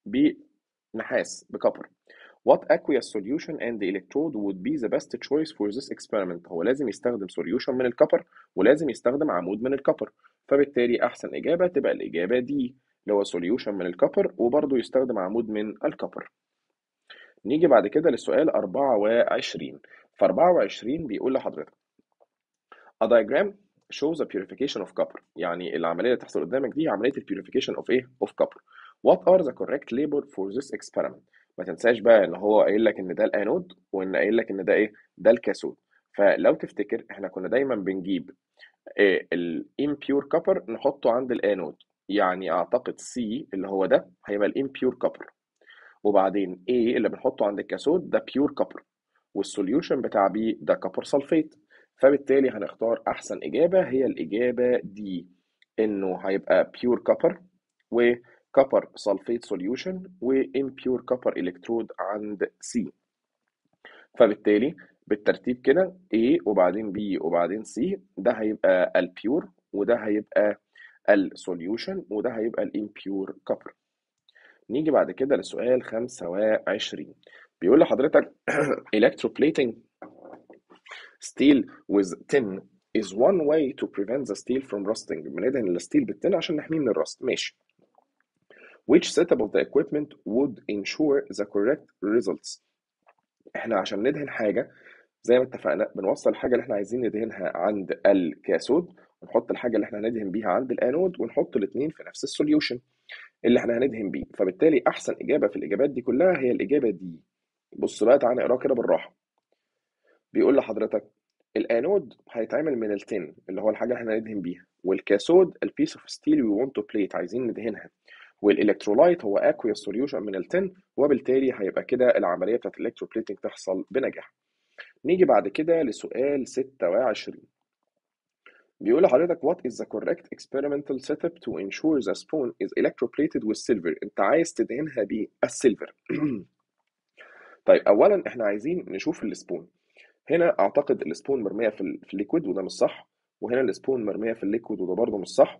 بنحاس بكبر What aqueous solution and the electrode would be the best choice for this experiment هو لازم يستخدم solution من الكبر ولازم يستخدم عمود من الكبر فبالتالي أحسن إجابة تبقى الإجابة دي اللي هو solution من الكبر وبرضه يستخدم عمود من الكبر نيجي بعد كده للسؤال 24 في 24 بيقول لحضرتك A diagram shows the purification of copper يعني العملية اللي تحصل قدامك دي عملية ال purification of ايه؟ of copper What are the correct label for this experiment ما تنساش بقى ان هو قايل لك ان ده الانود وان قايل لك ان ده ايه ده الكاثود فلو تفتكر احنا كنا دايما بنجيب إيه الامبيور كوبر نحطه عند الانود يعني اعتقد سي اللي هو ده هيبقى الامبيور كوبر وبعدين A اللي بنحطه عند الكاثود ده بيور كوبر والسوليوشن بتاع B ده كوبر سلفيت فبالتالي هنختار احسن اجابه هي الاجابه دي انه هيبقى بيور كوبر و كوبر سلفيت سوليوشن وامبيور كوبر الكترود عند C فبالتالي بالترتيب كده A وبعدين B وبعدين C ده هيبقى البيور وده هيبقى السوليوشن وده هيبقى الامبيور كوبر نيجي بعد كده لسؤال 25 بيقول لحضرتك electroplating steel with tin is one way to prevent the steel from rusting بندهن الستيل بالتن عشان نحميه من الرست ماشي which setup of the equipment would ensure the correct results احنا عشان ندهن حاجة زي ما اتفقنا بنوصل الحاجة اللي احنا عايزين ندهنها عند الكاثود ونحط الحاجة اللي احنا هندهن بيها عند الانود ونحط الاتنين في نفس السوليوشن اللي احنا هندهن بيه فبالتالي احسن اجابة في الاجابات دي كلها هي الاجابة دي بص بقى تعالى نقراه كده بالراحة بيقول لحضرتك الانود هيتعمل من التن اللي هو الحاجة اللي احنا هندهن بيها والكاثود البيس اوف ستيل وي ونت تو بليت عايزين ندهنها والالكترولايت هو اكويس سوليوشن من التن وبالتالي هيبقى كده العمليه بتاعت الالكتروبليتنج تحصل بنجاح نيجي بعد كده لسؤال 26 بيقول لحضرتك what is the correct experimental setup to ensure the spoon is electroplated with silver انت عايز تدهنها بالسيلفر طيب اولا احنا عايزين نشوف السبون هنا اعتقد السبون مرميه في, ال- في الليكويد وده مش صح وهنا السبون مرميه في الليكويد وده برضه مش صح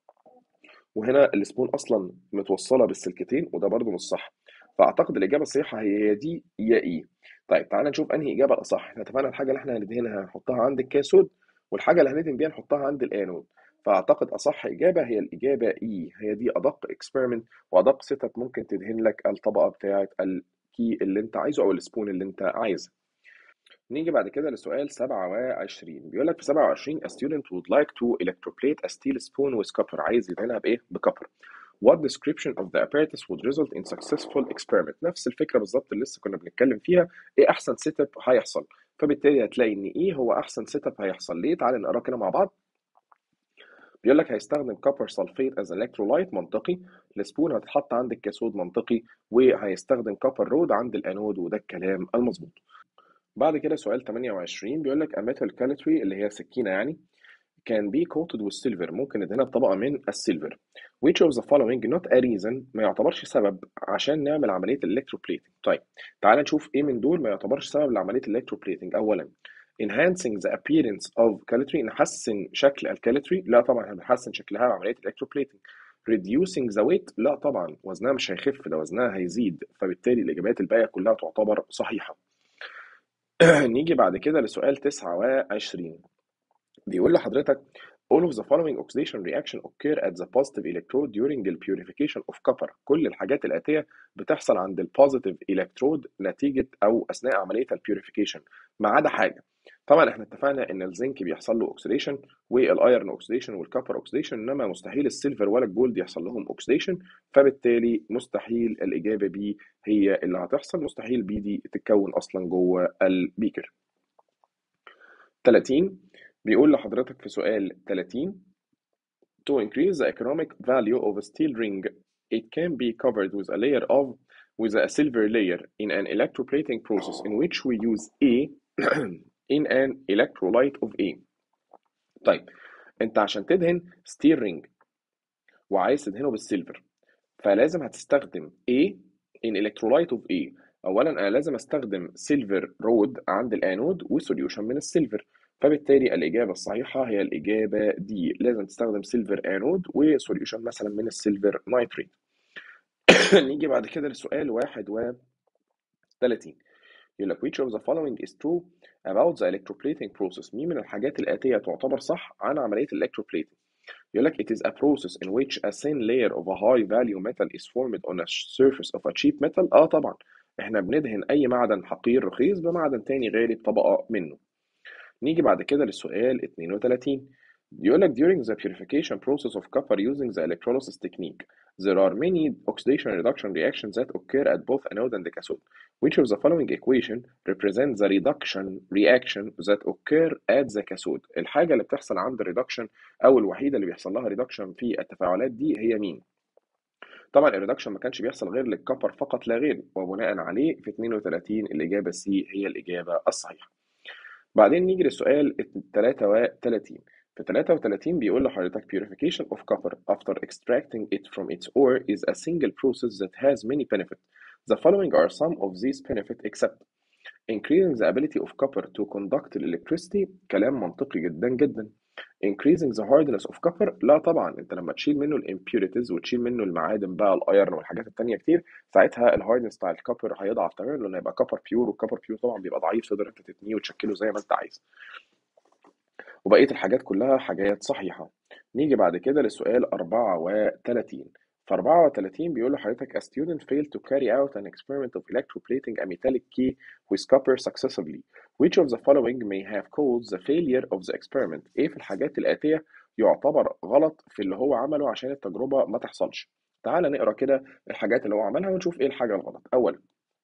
وهنا السبون اصلا متوصله بالسلكتين وده برضو مش صح فاعتقد الاجابه الصحيحه هي يا دي يا اي طيب تعالى نشوف انهي اجابه الاصح احنا اتفقنا الحاجه اللي احنا هندهنها هنحطها عند الكاثود والحاجه اللي هندهن بيها نحطها عند الانود فاعتقد اصح اجابه هي الاجابه اي هي دي ادق اكسبيرمنت وادق سيت اب ممكن تدهن لك الطبقه بتاعه الكي اللي انت عايزه او السبون اللي انت عايزها نيجي بعد كده لسؤال 27 بيقول لك في 27 a student would like to electroplate a steel spoon with copper عايز يدهنها بايه بكبر What description of the apparatus would result in successful experiment نفس الفكره بالظبط اللي لسه كنا بنتكلم فيها ايه احسن سيت اب هيحصل فبالتالي هتلاقي ان ايه هو احسن سيت اب هيحصل ليه تعال نقرا كده مع بعض بيقول لك هيستخدم كوبر سلفيت از الكترولايت منطقي السبون هتتحط عند الكاثود منطقي وهيستخدم كوبر رود عند الانود وده الكلام المظبوط بعد كده سؤال 28 بيقول لك a metal cutlery اللي هي سكينه يعني can be coated with silver ممكن ندهنها بطبقه من السيلفر which of the following not a reason ما يعتبرش سبب عشان نعمل عمليه الالكتروبليتنج طيب تعال نشوف ايه من دول ما يعتبرش سبب لعمليه الالكتروبليتنج اولا enhancing the appearance of cutlery نحسن شكل الكاليتري لا طبعا هنحسن شكلها بعمليه الالكتروبليتنج reducing the weight لا طبعا وزنها مش هيخف ده وزنها هيزيد فبالتالي الاجابات الباقيه كلها تعتبر صحيحه نيجي بعد كده لسؤال 29 بيقول لحضرتك all of the following oxidation reaction occur at the positive electrode during the purification of copper كل الحاجات الآتية بتحصل عند ال positive electrode نتيجة أو أثناء عملية ال purification ما عدا حاجة طبعا احنا اتفقنا ان الزنك بيحصل له اوكسيديشن والايرون اوكسيديشن والكوبر اوكسيديشن انما مستحيل السيلفر ولا الجولد يحصل لهم اوكسيديشن فبالتالي مستحيل الاجابه بي هي اللي هتحصل مستحيل بي دي تتكون اصلا جوه البيكر 30 بيقول لحضرتك في سؤال 30 to increase the economic value of a steel ring it can be covered with a layer of with a silver layer in an electroplating process in which we use A in an electrolyte of A طيب انت عشان تدهن ستيل رينج وعايز تدهنه بالسيلفر فلازم هتستخدم A in electrolyte of A اولا انا لازم استخدم سيلفر رود عند الانود وسوليوشن من السيلفر فبالتالي الإجابة الصحيحة هي الإجابة دي لازم تستخدم سيلفر انود وسوليوشن مثلا من السيلفر نايتريت نيجي بعد كده للسؤال 31 يقول لك which of the following is true about the electroplating process مين من الحاجات الآتية تعتبر صح عن عملية electroplating يقول لك it is a process in which a thin layer of a high value metal is formed on a surface of a cheap metal اه طبعا احنا بندهن اي معدن حقير رخيص بمعدن تاني غالي بطبقة منه نيجي بعد كده للسؤال 32 بيقول لك during the purification process of copper using the electrolysis technique there are many oxidation reduction reactions that occur at both anode and the cathode which of the following equation represents the reduction reaction that occur at the cathode الحاجة اللي بتحصل عند الريدكشن أو الوحيدة اللي بيحصل لها ريدكشن في التفاعلات دي هي مين؟ طبعا الريدكشن ما كانش بيحصل غير للكبر فقط لا غير وبناء عليه في 32 الإجابة سي هي الإجابة الصحيحة بعدين نيجي للسؤال 33 في 33 بيقول لحضرتك purification of copper after extracting it from its ore is a single process that has many benefits. The following are some of these benefits except increasing the ability of copper to conduct electricity كلام منطقي جدا جدا increasing the hardness of copper لا طبعا انت لما تشيل منه الامبيوريتيز وتشيل منه المعادن بقى الايرن والحاجات التانية كتير ساعتها الهاردنس بتاع الكوبر هيضعف تماما لانه هيبقى كوبر بيور والكوبر بيور طبعا بيبقى ضعيف تقدر انت تتنيه وتشكله زي ما انت عايز وبقيه الحاجات كلها حاجات صحيحه نيجي بعد كده للسؤال 34 في 34 بيقول لحضرتك a student failed to carry out an experiment of electroplating a metallic key with copper successively which of the following may have caused the failure of the experiment ايه في الحاجات الآتية يعتبر غلط في اللي هو عمله عشان التجربة ما تحصلش تعال نقرا كده الحاجات اللي هو عملها ونشوف ايه الحاجة الغلط اولا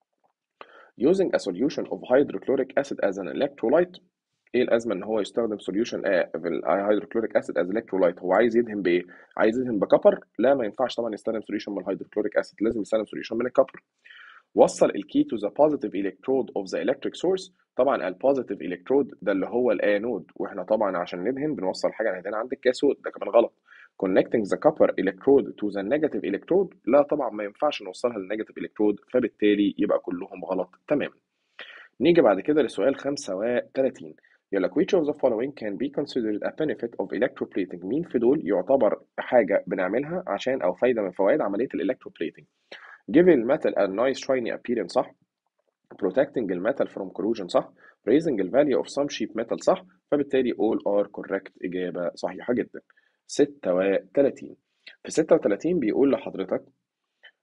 using a solution of hydrochloric acid as an electrolyte ايه الازمه ان هو يستخدم سوليوشن في الهيدروكلوريك اسيد از الكترولايت هو عايز يدهن بايه عايز يدهن بكبر لا ما ينفعش طبعا يستخدم سوليوشن من الهيدروكلوريك اسيد لازم يستخدم سوليوشن من الكبر وصل الكي تو ذا بوزيتيف الكترود اوف ذا الكتريك سورس طبعا البوزيتيف الكترود ده اللي هو الانود واحنا طبعا عشان ندهن بنوصل حاجه نهدهنها عند الكاثود ده كمان غلط connecting the copper electrode to the negative electrode لا طبعا ما ينفعش نوصلها للنيجاتيف الكترود فبالتالي يبقى كلهم غلط تماما نيجي بعد كده لسؤال 35 يقول لك which of the following can be considered a benefit of electroplating مين في دول يعتبر حاجة بنعملها عشان أو فايدة من فوائد عملية الالكتروبليتنج giving metal a nice shiny appearance صح protecting الميتال from corrosion صح raising the value of some cheap metal صح فبالتالي all are correct إجابة صحيحة جدا 36 في 36 بيقول لحضرتك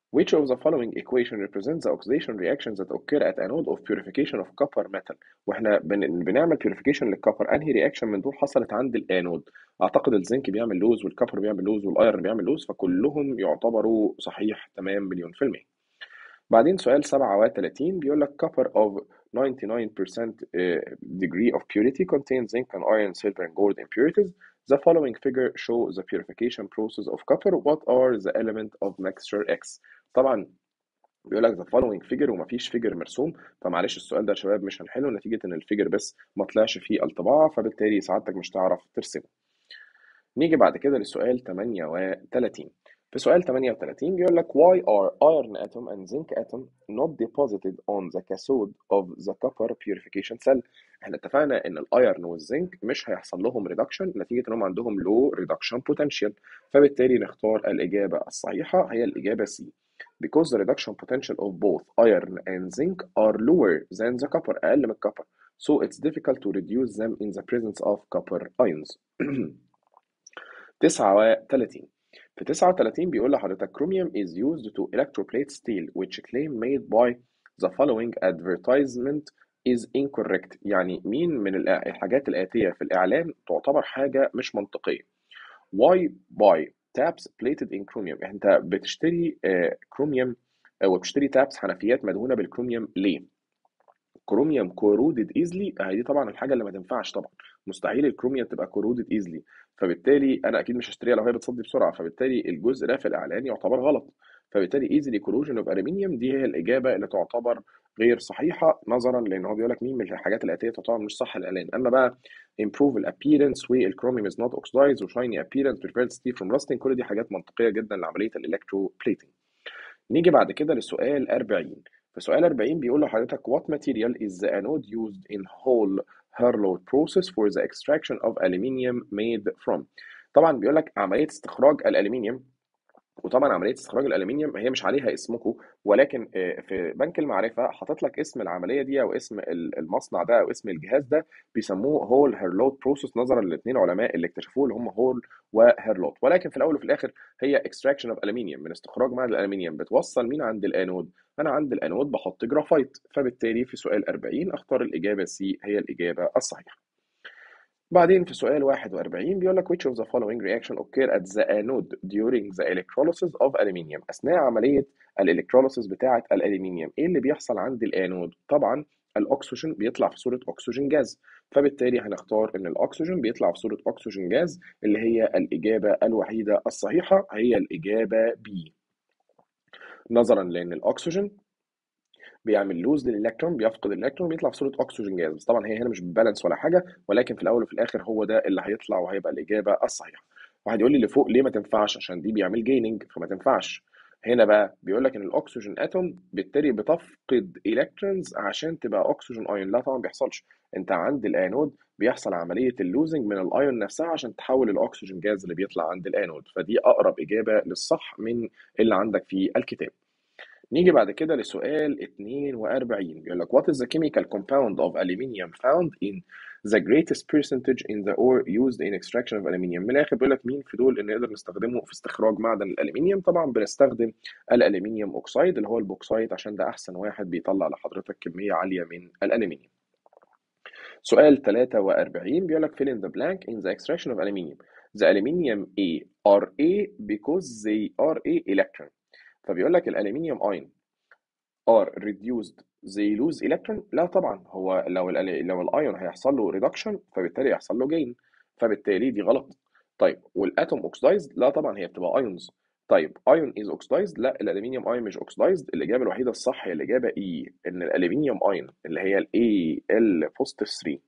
Which of the following equation represents the oxidation reactions that occur at anode of purification of copper metal واحنا بن... بنعمل purification للكبر انهي رياكشن من دول حصلت عند الانود اعتقد الزنك بيعمل لوز والكبر بيعمل لوز والايرن بيعمل لوز فكلهم يعتبروا صحيح تمام مليون في المية بعدين سؤال 37 بيقول لك copper of 99% degree of purity contains zinc and iron, silver and gold impurities. The following figure show the purification process of copper. What are the element of mixture X؟ طبعا بيقول لك the following figure ومفيش figure مرسوم فمعلش السؤال ده يا شباب مش هنحله نتيجة ان الفيجر بس ما طلعش فيه الطباعة فبالتالي سعادتك مش هتعرف ترسمه. نيجي بعد كده للسؤال 38 في سؤال 38 بيقول لك why are iron atom and zinc atom not deposited on the cathode of the copper purification cell احنا اتفقنا ان الايرن والزنك مش هيحصل لهم ريدكشن نتيجه انهم عندهم low reduction potential فبالتالي نختار الاجابه الصحيحه هي الاجابه C because the reduction potential of both iron and zinc are lower than the copper اقل من الكبر so it's difficult to reduce them in the presence of copper ions 39 في 39 بيقول لحضرتك chromium is used to electroplate steel which claim made by the following advertisement is incorrect يعني مين من الحاجات الآتية في الإعلان تعتبر حاجة مش منطقية why buy taps plated in chromium انت بتشتري كروميوم وبتشتري تابس حنفيات مدهونة بالكروميوم ليه كروميوم كورودد ايزلي دي طبعا الحاجه اللي ما تنفعش طبعا مستحيل الكروميوم تبقى كورودد ايزلي فبالتالي انا اكيد مش هشتريها لو هي بتصدي بسرعه فبالتالي الجزء ده في الاعلان يعتبر غلط فبالتالي ايزلي كوروجن اوف الومنيوم دي هي الاجابه اللي تعتبر غير صحيحه نظرا لان هو بيقول لك مين من الحاجات الاتيه تعتبر مش صح الاعلان اما بقى improve الابييرنس والكروميوم is not oxidized وشايني appearance prepared steel from rusting كل دي حاجات منطقيه جدا لعمليه الالكترو بليتنج نيجي بعد كده للسؤال 40 في سؤال 40 بيقول لحضرتك what material is the anode used in whole Harlow process for the extraction of aluminium made from طبعا بيقول لك عمليه استخراج الالومنيوم وطبعا عمليه استخراج الالومنيوم هي مش عليها اسمكم ولكن في بنك المعرفه حاطط لك اسم العمليه دي او اسم المصنع ده او اسم الجهاز ده بيسموه هول هيرلوت بروسيس نظرا للاثنين علماء اللي اكتشفوه اللي هم هول وهيرلوت ولكن في الاول وفي الاخر هي اكستراكشن اوف الومنيوم من استخراج معدن الالومنيوم بتوصل مين عند الانود انا عند الانود بحط جرافايت فبالتالي في سؤال 40 اختار الاجابه سي هي الاجابه الصحيحه بعدين في سؤال 41 بيقول لك which of the following reaction occur at the anode during the electrolysis of aluminium أثناء عملية الالكتروليسيس بتاعة الألمنيوم إيه اللي بيحصل عند الانود؟ طبعا الأكسجين بيطلع في صورة أكسجين جاز فبالتالي هنختار إن الأكسجين بيطلع في صورة أكسجين جاز اللي هي الإجابة الوحيدة الصحيحة هي الإجابة B نظرا لأن الأكسجين بيعمل لوز للالكترون بيفقد الالكترون بيطلع في صوره اكسجين جاز بس طبعا هي هنا مش بالانس ولا حاجه ولكن في الاول وفي الاخر هو ده اللي هيطلع وهيبقى الاجابه الصحيحه واحد يقول لي اللي فوق ليه ما تنفعش عشان دي بيعمل جيننج فما تنفعش هنا بقى بيقول لك ان الاكسجين اتوم بالتالي بتفقد الكترونز عشان تبقى اكسجين ايون لا طبعا ما بيحصلش انت عند الانود بيحصل عمليه اللوزنج من الايون نفسها عشان تحول الاكسجين جاز اللي بيطلع عند الانود فدي اقرب اجابه للصح من اللي عندك في الكتاب نيجي بعد كده لسؤال 42 بيقول لك what is the chemical compound of aluminium found in the greatest percentage in the ore used in extraction of aluminium من الاخر بيقول لك مين في دول اللي نقدر نستخدمه في استخراج معدن الالومنيوم طبعا بنستخدم الالومنيوم اوكسايد اللي هو البوكسايت عشان ده احسن واحد بيطلع لحضرتك كميه عاليه من الالومنيوم سؤال 43 بيقول لك fill in the blank in the extraction of aluminium the aluminium A are A because they are A electron فبيقول لك الالومنيوم اين are reduced they lose electron لا طبعا هو لو ال لو الايون هيحصل له ريدكشن فبالتالي يحصل له جين فبالتالي دي غلط طيب والاتوم اوكسدايزد لا طبعا هي بتبقى ايونز طيب ايون از اوكسدايزد لا الالومنيوم ايون مش اوكسدايزد الاجابه الوحيده الصح هي الاجابه اي ان الالومنيوم ايون اللي هي الاي ال بوزيتيف 3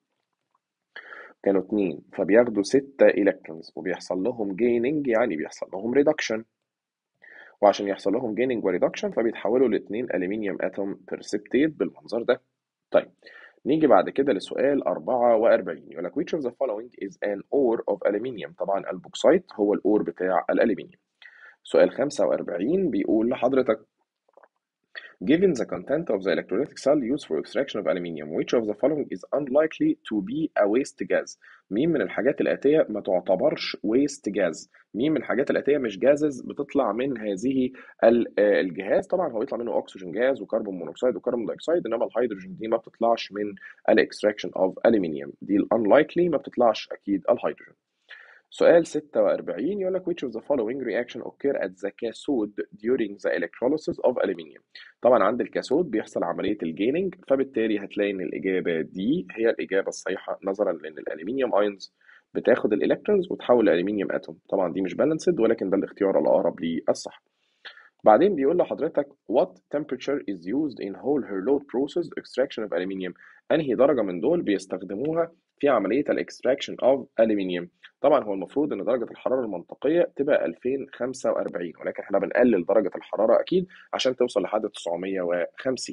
كانوا اتنين فبياخدوا 6 الكترونز وبيحصل لهم جيننج يعني بيحصل لهم ريدكشن وعشان يحصل لهم جيننج وريدكشن فبيتحولوا لاتنين الومنيوم اتوم برسبتيت بالمنظر ده طيب نيجي بعد كده لسؤال 44 يقول لك which of the following is an ore of aluminium طبعا البوكسايت هو الاور بتاع الالومنيوم سؤال 45 بيقول لحضرتك Given the content of the electrolytic cell used for extraction of aluminium, which of the following is unlikely to be a waste gas? مين من الحاجات الآتية ما تعتبرش waste gas؟ مين من الحاجات الآتية مش جازز بتطلع من هذه الجهاز؟ طبعا هو يطلع منه أكسجين جاز وكربون مونوكسيد وكربون دايوكسيد إنما الهيدروجين دي ما بتطلعش من الاكستراكشن of aluminium دي ال unlikely ما بتطلعش أكيد الهيدروجين. سؤال 46 يقول لك which of the following reaction occur at the cathode during the electrolysis of aluminium طبعا عند الكاثود بيحصل عملية الجيننج فبالتالي هتلاقي ان الإجابة دي هي الإجابة الصحيحة نظرا لأن الألمنيوم ايونز بتاخد الإلكترونز وتحول لألمنيوم اتوم طبعا دي مش بالانسد ولكن ده الاختيار الأقرب للصح بعدين بيقول لحضرتك what temperature is used in whole Herlot process extraction of aluminium انهي درجة من دول بيستخدموها في عملية الاكستراكشن اوف aluminium طبعا هو المفروض ان درجة الحرارة المنطقية تبقى 2045 ولكن احنا بنقلل درجة الحرارة اكيد عشان توصل لحد 950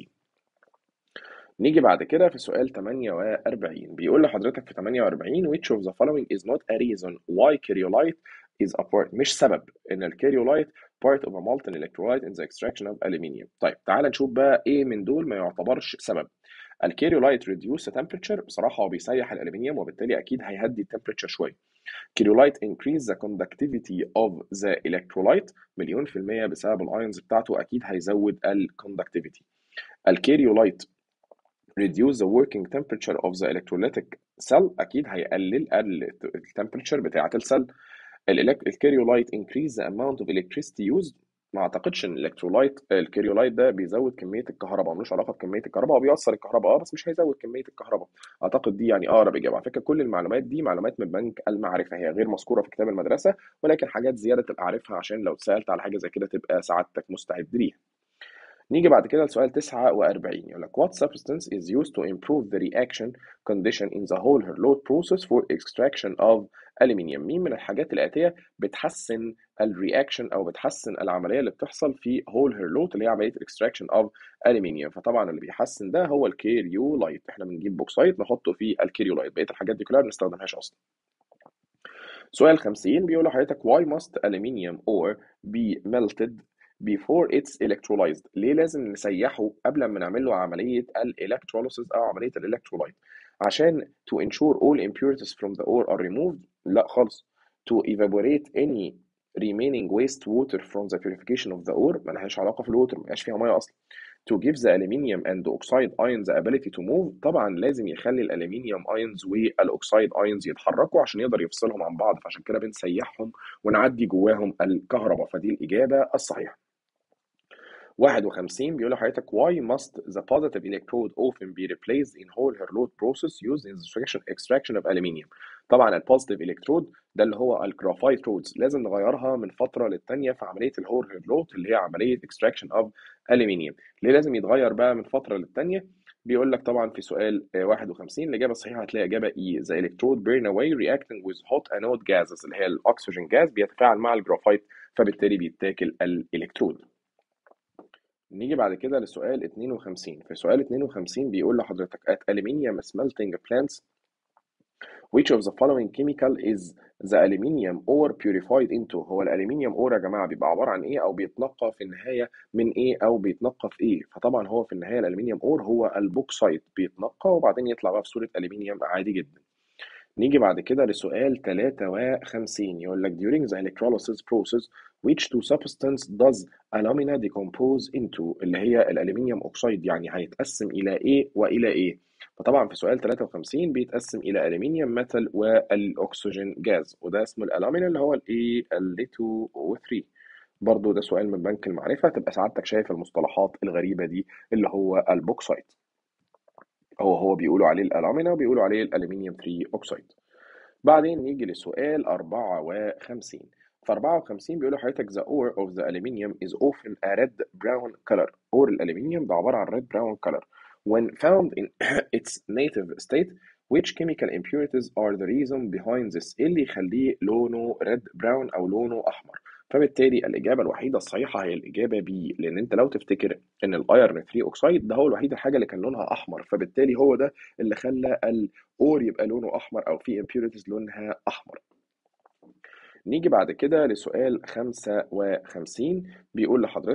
نيجي بعد كده في سؤال 48 بيقول لحضرتك في 48 which of the following is not a reason why cryolite is a part مش سبب ان الكريولايت part of a molten electrolyte in the extraction of aluminium طيب تعال نشوف بقى ايه من دول ما يعتبرش سبب الكيريولايت reduce the temperature بصراحة هو بيسيح الألمنيوم وبالتالي أكيد هيهدي التمبريتشر شوية. كيريولايت increase the conductivity of the electrolyte مليون في المية بسبب الأيونز بتاعته أكيد هيزود الكوندكتيفيتي. الكيريولايت reduce the working temperature of the electrolytic cell أكيد هيقلل التمبريتشر بتاعة السل. الكيريولايت increase the amount of electricity used ما اعتقدش ان الالكترولايت الكريولايت ده بيزود كميه الكهرباء ملوش علاقه بكميه الكهرباء هو بيوصل الكهرباء اه بس مش هيزود كميه الكهرباء اعتقد دي يعني اقرب اجابه على فكره كل المعلومات دي معلومات من بنك المعرفه هي غير مذكوره في كتاب المدرسه ولكن حاجات زياده تبقى عارفها عشان لو اتسالت على حاجه زي كده تبقى سعادتك مستعد ليها نيجي بعد كده لسؤال 49 يقول لك what substance is used to improve the reaction condition in the whole Herlot process for extraction of aluminium مين من الحاجات الآتية بتحسن الرياكشن أو بتحسن العملية اللي بتحصل في whole Herlot اللي هي عملية extraction of aluminium فطبعا اللي بيحسن ده هو الكيريولايت احنا بنجيب بوكسايت نحطه في الكيريولايت بقية الحاجات دي كلها ما بنستخدمهاش أصلا سؤال 50 بيقول لحضرتك why must aluminium ore be melted before it's electrolyzed ليه لازم نسيحه قبل ما نعمل له عملية الالكتروليسيس أو عملية الالكترولايت عشان to ensure all impurities from the ore are removed لا خالص to evaporate any remaining waste water from the purification of the ore ملهاش علاقة في الووتر مبقاش فيها مية أصلا to give the aluminium and the oxide ions the ability to move طبعا لازم يخلي الالومنيوم ايونز والاوكسايد ايونز يتحركوا عشان يقدر يفصلهم عن بعض فعشان كده بنسيحهم ونعدي جواهم الكهرباء فدي الإجابة الصحيحة 51 بيقول لحضرتك why must the positive electrode often be replaced in whole Herlot process used in the extraction, extraction of aluminium طبعا البوزيتيف الكترود ده اللي هو الجرافايت رودز لازم نغيرها من فتره للتانيه في عمليه الهول هيرلوت اللي هي عمليه extraction of aluminium ليه لازم يتغير بقى من فتره للتانيه بيقول لك طبعا في سؤال 51 الاجابه الصحيحه هتلاقي اجابه اي the electrode burn away reacting with hot anode gases اللي هي الاكسجين جاز بيتفاعل مع الجرافايت فبالتالي بيتاكل الالكترود نيجي بعد كده لسؤال 52 في سؤال 52 بيقول لحضرتك at aluminium smelting plants which of the following chemical is the aluminium ore purified into هو الالومنيوم اور يا جماعه بيبقى عباره عن ايه او بيتنقى في النهايه من ايه او بيتنقى في ايه فطبعا هو في النهايه الالومنيوم اور هو البوكسايت بيتنقى وبعدين يطلع بقى في صوره الومنيوم عادي جدا نيجي بعد كده لسؤال 53 يقول لك during the electrolysis process which two substance does alumina decompose into اللي هي الالومنيوم اوكسيد يعني هيتقسم الى ايه والى ايه فطبعا في سؤال 53 بيتقسم الى الومنيوم ميتال والاكسجين جاز وده اسمه الالومينا اللي هو الايه ال 2 و 3 برضه ده سؤال من بنك المعرفه تبقى سعادتك شايف المصطلحات الغريبه دي اللي هو البوكسايت هو هو بيقولوا عليه الالومينا وبيقولوا عليه الالومنيوم 3 اوكسيد بعدين نيجي لسؤال 54 في 54 بيقولوا حضرتك the ore of the aluminium is often a red brown color ore الالومنيوم ده عباره عن red brown color when found in its native state which chemical impurities are the reason behind this ايه اللي يخليه لونه red brown او لونه احمر فبالتالي الاجابه الوحيده الصحيحه هي الاجابه بي لان انت لو تفتكر ان الايرن 3 اوكسيد ده هو الوحيد الحاجه اللي كان لونها احمر فبالتالي هو ده اللي خلى الاور يبقى لونه احمر او في impurities لونها احمر نيجي بعد كده لسؤال 55 بيقول لحضرتك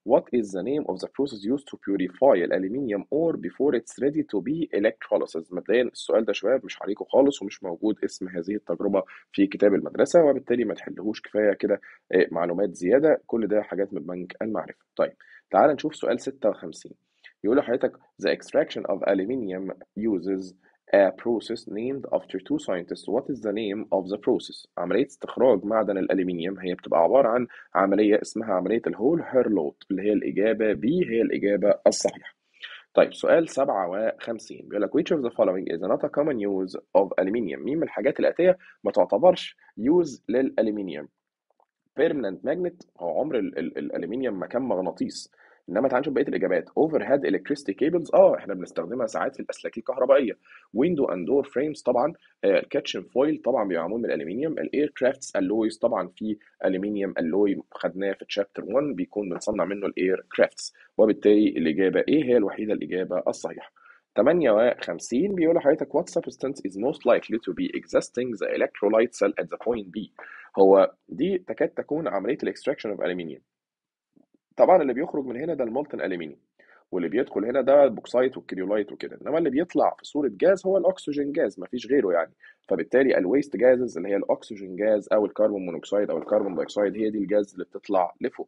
What is the name of the process used to purify الألمنيوم ore before it's ready to be electrolysis؟ مبدئيا السؤال ده شباب مش عليكم خالص ومش موجود اسم هذه التجربة في كتاب المدرسة وبالتالي ما تحلهوش كفاية كده آه، معلومات زيادة كل ده حاجات من بنك المعرفة. طيب تعال نشوف سؤال 56 يقول لحضرتك the extraction of aluminium uses a process named after two scientists what is the name of the process عملية استخراج معدن الألمنيوم هي بتبقى عبارة عن عملية اسمها عملية الهول هيرلوت اللي هي الإجابة B هي الإجابة الصحيحة طيب سؤال 57 بيقول لك which of the following is not a common use of aluminium مين من الحاجات الآتية ما تعتبرش use للألمنيوم permanent magnet هو عمر ال- ال- الألمنيوم ما كان مغناطيس انما تعال نشوف بقيه الاجابات اوفر هاد الكتريستي كيبلز اه احنا بنستخدمها ساعات في الاسلاك الكهربائيه ويندو اند دور فريمز طبعا الكاتشن فويل طبعا بيبقى معمول من الالومنيوم الاير كرافتس الويز طبعا في الومنيوم الوي خدناه في تشابتر 1 بيكون بنصنع منه الاير كرافتس وبالتالي الاجابه ايه هي الوحيده الاجابه الصحيحه 58 بيقول لحضرتك what substance is most likely to be existing the electrolyte cell at the point B هو دي تكاد تكون عمليه الاكستراكشن اوف الومنيوم طبعا اللي بيخرج من هنا ده المولتن الومنيوم واللي بيدخل هنا ده البوكسايت والكريولايت وكده انما اللي بيطلع في صوره جاز هو الاكسجين جاز مفيش غيره يعني فبالتالي الويست جازز اللي هي الاكسجين جاز او الكربون مونوكسيد او الكربون دايوكسيد هي دي الجاز اللي بتطلع لفوق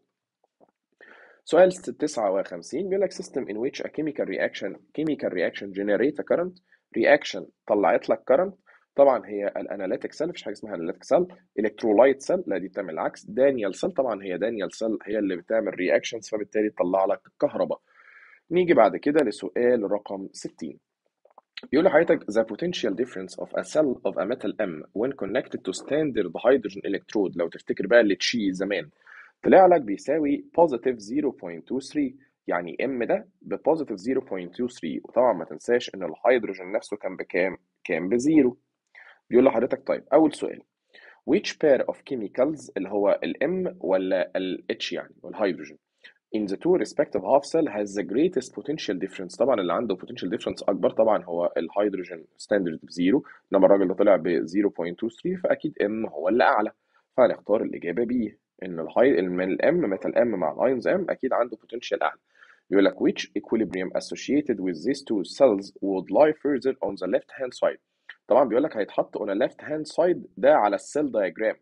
سؤال 59 بيقول لك system in which a chemical reaction chemical reaction generate a current reaction طلعت لك current طبعا هي الاناليتيك سيل مفيش حاجه اسمها اناليتيك سيل الكترولايت سيل لا دي بتعمل العكس دانيال سيل طبعا هي دانيال سيل هي اللي بتعمل رياكشنز فبالتالي تطلع لك كهرباء نيجي بعد كده لسؤال رقم 60 بيقول لحضرتك the potential difference of a cell of a metal M when connected to standard hydrogen electrode لو تفتكر بقى اللي تشي زمان طلع لك بيساوي positive 0.23 يعني M ده ب positive 0.23 وطبعا ما تنساش ان الهيدروجين نفسه كان بكام؟ كان بزيرو بيقول لحضرتك طيب اول سؤال which pair of chemicals اللي هو ال M ولا ال H يعني والهيدروجين in the two respective half cell has the greatest potential difference طبعا اللي عنده potential difference اكبر طبعا هو الهيدروجين ستاندرد بزيرو انما الراجل ده طلع ب 0.23 فاكيد M هو اللي اعلى فهنختار الاجابه B ان الهاي من الام ميتال ام مع الايونز ام اكيد عنده potential اعلى يقول لك which equilibrium associated with these two cells would lie further on the left hand side طبعا بيقول لك هيتحط on a left hand side ده على السيل diagram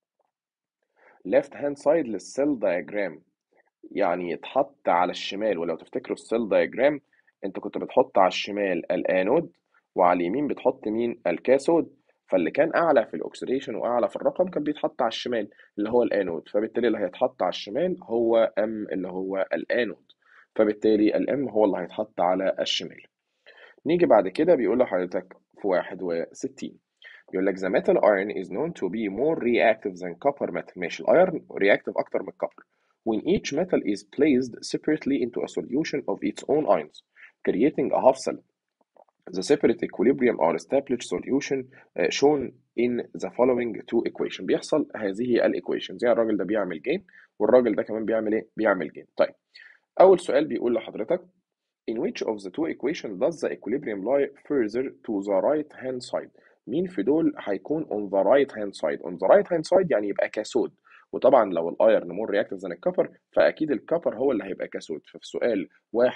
left hand side للسيل diagram يعني يتحط على الشمال ولو تفتكروا السيل diagram انت كنت بتحط على الشمال الانود وعلى اليمين بتحط مين الكاثود فاللي كان اعلى في الاكسيديشن واعلى في الرقم كان بيتحط على الشمال اللي هو الانود فبالتالي اللي هيتحط على الشمال هو ام اللي هو الانود فبالتالي الام هو اللي هيتحط على الشمال نيجي بعد كده بيقول لحضرتك في 61 بيقول لك the metal iron is known to be more reactive than copper metal ماشي الايرن reactive اكتر من الكوبر when each metal is placed separately into a solution of its own ions creating a half cell the separate equilibrium or established solution uh, shown in the following two equation بيحصل هذه الايكويشنز يعني الراجل ده بيعمل جين والراجل ده كمان بيعمل ايه بيعمل جين طيب اول سؤال بيقول لحضرتك in which of the two equation does the equilibrium lie further to the right hand side مين في دول هيكون on the right hand side on the right hand side يعني يبقى كاثود وطبعا لو الايرن مور رياكتيف ذان الكبر فاكيد الكبر هو اللي هيبقى كاثود ففي سؤال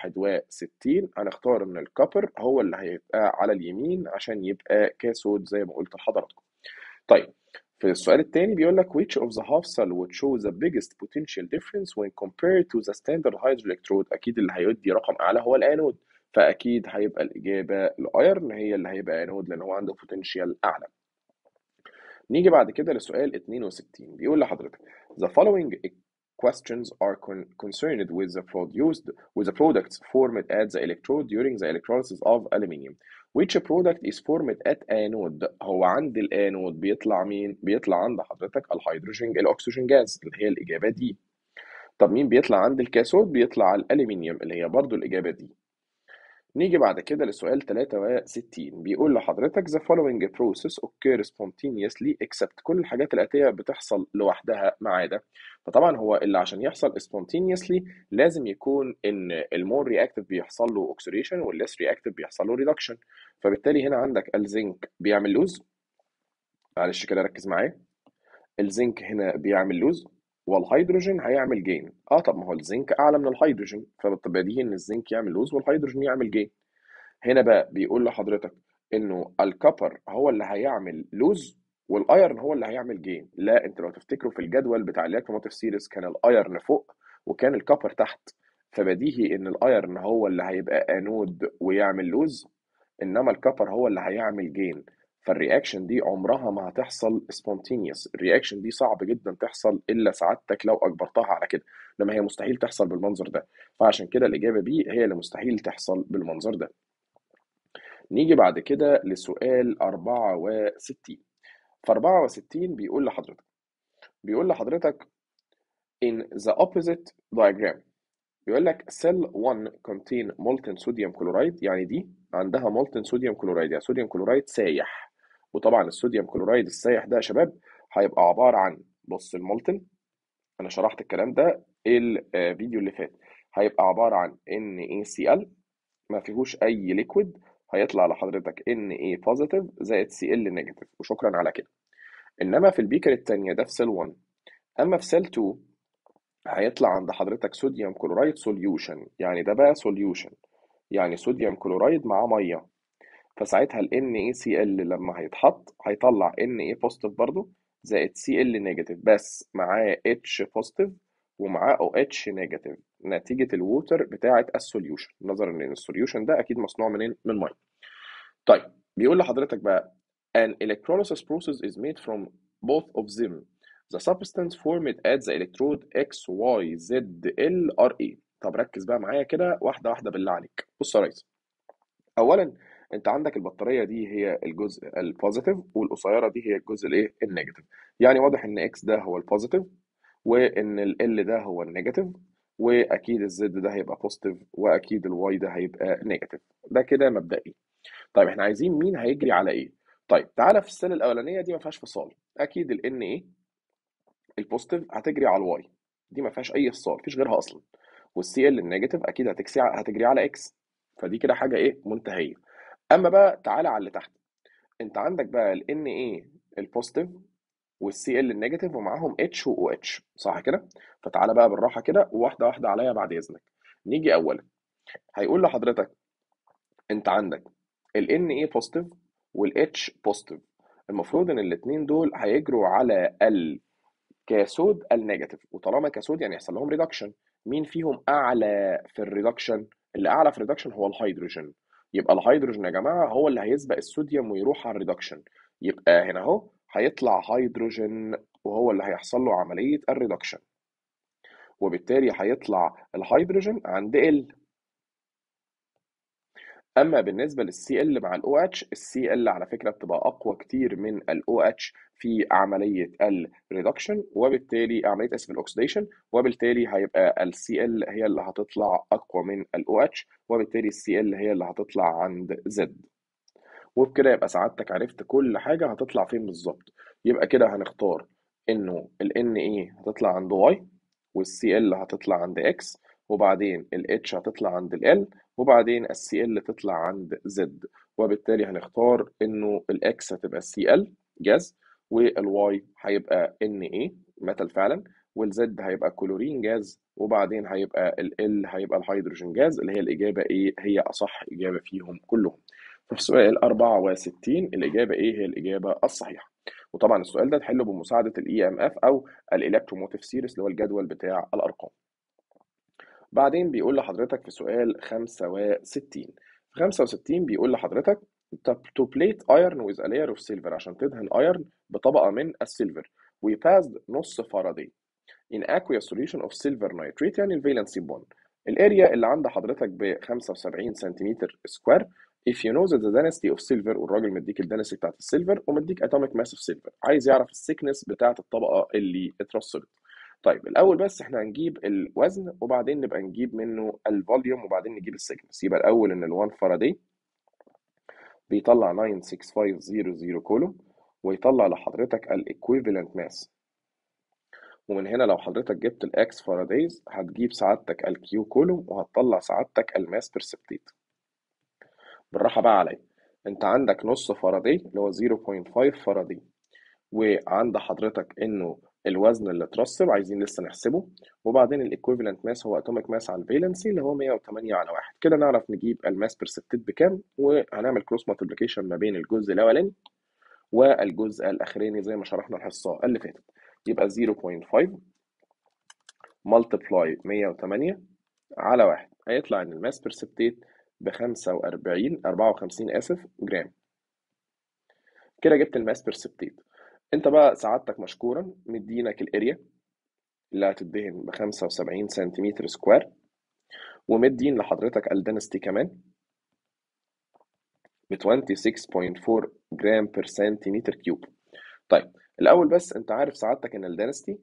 61 هنختار ان الكبر هو اللي هيبقى على اليمين عشان يبقى كاثود زي ما قلت لحضراتكم طيب في السؤال الثاني بيقول لك which of the half cell would show the biggest potential difference when compared to the standard hydroelectrode اكيد اللي هيدي رقم اعلى هو الانود فاكيد هيبقى الاجابه الايرن هي اللي هيبقى انود لان هو عنده potential اعلى نيجي بعد كده لسؤال 62 بيقول لحضرتك the following questions are con concerned with the produced with the products formed at the electrode during the electrolysis of aluminium which product is formed at anode هو عند الانود بيطلع مين بيطلع عند حضرتك الهيدروجين الاكسجين جاز اللي هي الاجابه دي طب مين بيطلع عند الكاثود بيطلع الالومنيوم اللي هي برضو الاجابه دي نيجي بعد كده لسؤال 63 بيقول لحضرتك the following process occur spontaneously except كل الحاجات الآتية بتحصل لوحدها ما عدا فطبعا هو اللي عشان يحصل spontaneously لازم يكون ان المور رياكتيف بيحصل له اوكسيديشن والليس رياكتيف بيحصل له ريدكشن فبالتالي هنا عندك الزنك بيعمل لوز معلش كده ركز معايا الزنك هنا بيعمل لوز والهيدروجين هيعمل جين اه طب ما هو الزنك اعلى من الهيدروجين فبديهي ان الزنك يعمل لوز والهيدروجين يعمل جين هنا بقى بيقول لحضرتك انه الكبر هو اللي هيعمل لوز والايرن هو اللي هيعمل جين لا انت لو تفتكروا في الجدول بتاع الالكتروموتيف سيريز كان الايرن فوق وكان الكبر تحت فبديهي ان الايرن هو اللي هيبقى انود ويعمل لوز انما الكبر هو اللي هيعمل جين فالرياكشن دي عمرها ما هتحصل سبونتينيوس الرياكشن دي صعب جدا تحصل الا سعادتك لو اجبرتها على كده انما هي مستحيل تحصل بالمنظر ده فعشان كده الاجابه بي هي اللي مستحيل تحصل بالمنظر ده نيجي بعد كده لسؤال 64 ف 64 بيقول لحضرتك بيقول لحضرتك in the opposite diagram بيقول لك cell 1 contain molten sodium chloride يعني دي عندها molten sodium chloride يعني صوديوم كلورايد سايح وطبعا الصوديوم كلورايد السايح ده يا شباب هيبقى عبارة عن بص المولتن انا شرحت الكلام ده الفيديو اللي فات هيبقى عبارة عن NaCl ما فيهوش اي ليكويد هيطلع لحضرتك Na positive زائد Cl negative وشكرا على كده انما في البيكر التانية ده في سيل 1 اما في سيل 2 هيطلع عند حضرتك صوديوم كلورايد سوليوشن يعني ده بقى سوليوشن يعني صوديوم كلورايد مع ميه فساعتها ال NaCl لما هيتحط هيطلع Na بوزيتيف برضو زائد Cl نيجاتيف بس معاه H بوزيتيف ومعاه OH نيجاتيف نتيجة الووتر بتاعة السوليوشن نظرا ان السوليوشن ده اكيد مصنوع منين من ميه طيب بيقول لحضرتك بقى an electrolysis process is made from both of them the substance formed at the electrode X, Y, Z, L, R, E طب ركز بقى معايا كده واحدة واحدة بالله عليك بص يا ريس أولا أنت عندك البطارية دي هي الجزء البوزيتيف والقصيرة دي هي الجزء الإيه النيجاتيف يعني واضح إن إكس ده هو البوزيتيف وإن ال L ده هو النيجاتيف وأكيد الزد ده هيبقى بوزيتيف وأكيد الواي ده هيبقى نيجاتيف ده كده مبدئي طيب احنا عايزين مين هيجري على ايه طيب تعالى في السنه الاولانيه دي ما فيهاش فصال اكيد ال ان ايه البوزيتيف هتجري على الواي دي ما فيهاش اي فصال مفيش غيرها اصلا والسي ال النيجاتيف اكيد هتكسي هتجري على اكس فدي كده حاجه ايه منتهيه اما بقى تعالى على اللي تحت انت عندك بقى ال ان ايه البوزيتيف والسي ال النيجاتيف ومعاهم اتش و اتش صح كده فتعالى بقى بالراحه كده واحده واحده عليا بعد اذنك نيجي اولا هيقول لحضرتك انت عندك ال Na بوزيتيف وال H بوزيتيف المفروض ان الاثنين دول هيجروا على الكاثود النيجاتيف وطالما كاثود يعني يحصل لهم ريدكشن مين فيهم اعلى في الريدكشن اللي اعلى في الريدكشن هو الهيدروجين يبقى الهيدروجين يا جماعه هو اللي هيسبق الصوديوم ويروح على الريدكشن يبقى هنا اهو هيطلع هيدروجين وهو اللي هيحصل له عمليه الريدكشن وبالتالي هيطلع الهيدروجين عند ال اما بالنسبه للسي ال مع الاو اتش السي ال على فكره بتبقى اقوى كتير من الاو اتش في عمليه الريدكشن وبالتالي عمليه اسف الاكسديشن وبالتالي هيبقى السي ال هي اللي هتطلع اقوى من الاو اتش وبالتالي السي ال هي اللي هتطلع عند زد وبكده يبقى سعادتك عرفت كل حاجه هتطلع فين بالظبط يبقى كده هنختار انه ال ان ايه هتطلع عند واي والسي ال هتطلع عند اكس وبعدين ال H هتطلع عند ال L وبعدين ال CL تطلع عند Z وبالتالي هنختار انه ال X هتبقى Cl جاز وال Y هيبقى Na ميتال فعلا وال Z هيبقى كلورين جاز وبعدين هيبقى ال L هيبقى الهيدروجين جاز اللي هي الإجابة إيه هي أصح إجابة فيهم كلهم ففي سؤال 64 الإجابة إيه هي الإجابة الصحيحة وطبعا السؤال ده تحله بمساعدة ال EMF أو الإلكتروموتيف سيريس اللي هو الجدول بتاع الأرقام بعدين بيقول لحضرتك في سؤال 65 في 65 بيقول لحضرتك to plate iron with a layer of silver عشان تدهن ايرن بطبقة من السيلفر we passed نص فاراداي in aqueous solution of silver nitrate يعني الفالنسي بوند الاريا اللي عند حضرتك ب 75 سنتيمتر سكوير if you know the density of silver والراجل مديك الدنسي بتاعت السيلفر ومديك atomic mass of silver عايز يعرف السيكنس بتاعت الطبقة اللي اترسبت طيب الاول بس احنا هنجيب الوزن وبعدين نبقى نجيب منه الفوليوم وبعدين نجيب السيكنس يبقى الاول ان ال1 فاراداي بيطلع 96500 كولوم ويطلع لحضرتك الايكويفالنت ماس ومن هنا لو حضرتك جبت الاكس فارادايز هتجيب سعادتك الكيو كولوم وهتطلع سعادتك الماس برسبتيت بالراحه بقى عليا انت عندك نص فاراداي اللي هو 0.5 فاراداي وعند حضرتك انه الوزن اللي اترسب عايزين لسه نحسبه وبعدين الايكويفالنت ماس هو اتوميك ماس على الفالنسي اللي هو 108 على واحد كده نعرف نجيب الماس برسبتد بكام وهنعمل كروس مالتيبليكيشن ما بين الجزء الاولاني والجزء الاخراني زي ما شرحنا الحصه اللي فاتت يبقى 0.5 ملتبلاي 108 على واحد هيطلع ان الماس برسبتيت ب 45 54 اسف جرام كده جبت الماس برسبتيت انت بقى سعادتك مشكورا مدينك الاريا اللي هتدهن ب 75 سنتيمتر سكوير ومدين لحضرتك الدنستي كمان ب 26.4 جرام بير سنتيمتر كيوب طيب الاول بس انت عارف سعادتك ان الدنستي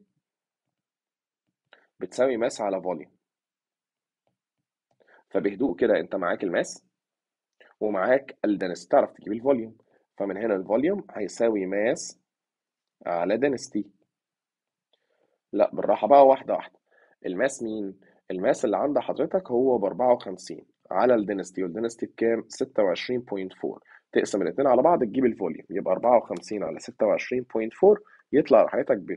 بتساوي ماس على فوليوم فبهدوء كده انت معاك الماس ومعاك الدنستي تعرف تجيب الفوليوم فمن هنا الفوليوم هيساوي ماس على دنستي لا بالراحة بقى واحدة واحدة الماس مين؟ الماس اللي عند حضرتك هو ب 54 على الدنستي والدنستي بكام؟ 26.4 تقسم الاثنين على بعض تجيب الفوليوم يبقى 54 على 26.4 يطلع لحضرتك ب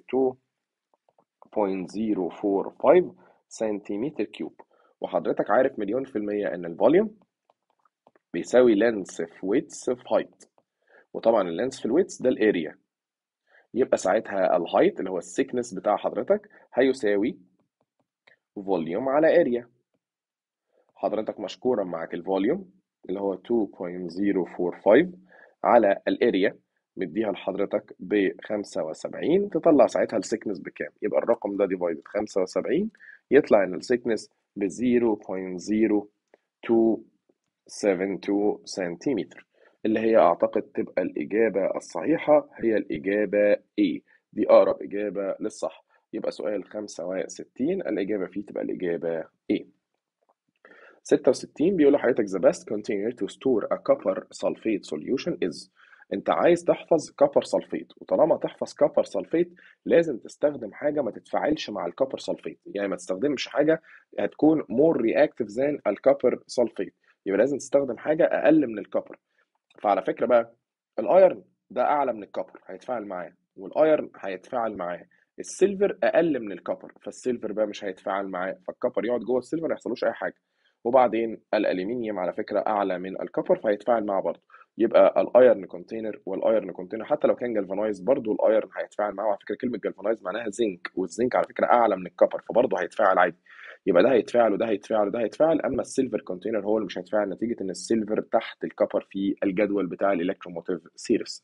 2.045 سنتيمتر كيوب وحضرتك عارف مليون في المية إن الفوليوم بيساوي لينس في ويتس في هايت وطبعا اللينس في الويتس ده الاريا يبقى ساعتها الهايت اللي هو السيكنس بتاع حضرتك هيساوي فوليوم على اريا حضرتك مشكورا معاك الفوليوم اللي هو 2.045 على الاريا مديها لحضرتك ب 75 تطلع ساعتها السيكنس بكام يبقى الرقم ده ديفايدد 75 يطلع ان السيكنس ب 0.0272 سنتيمتر اللي هي اعتقد تبقى الاجابه الصحيحه هي الاجابه A دي اقرب اجابه للصح يبقى سؤال 65 الاجابه فيه تبقى الاجابه A 66 بيقول لحضرتك the best container to store a copper sulfate solution is انت عايز تحفظ كوبر سلفيت وطالما تحفظ كوبر سلفيت لازم تستخدم حاجه ما تتفاعلش مع الكوبر سلفيت يعني ما تستخدمش حاجه هتكون مور رياكتيف زان الكوبر سلفيت يبقى لازم تستخدم حاجه اقل من الكوبر فعلى فكره بقى الايرن ده اعلى من الكوبر هيتفاعل معاه والايرن هيتفاعل معاه السيلفر اقل من الكوبر فالسيلفر بقى مش هيتفاعل معاه فالكوبر يقعد جوه السيلفر ما يحصلوش اي حاجه وبعدين الالومنيوم على فكره اعلى من الكوبر فهيتفاعل معاه برضه يبقى الايرن كونتينر والايرن كونتينر حتى لو كان جالفانايز برضه الايرن هيتفاعل معاه على فكره كلمه جالفانايز معناها زنك والزنك على فكره اعلى من الكوبر فبرضه هيتفاعل عادي يبقى ده هيتفاعل وده هيتفاعل وده هيتفاعل اما السيلفر كونتينر هو اللي مش هيتفاعل نتيجه ان السيلفر تحت الكوبر في الجدول بتاع الالكتروموتيف سيريس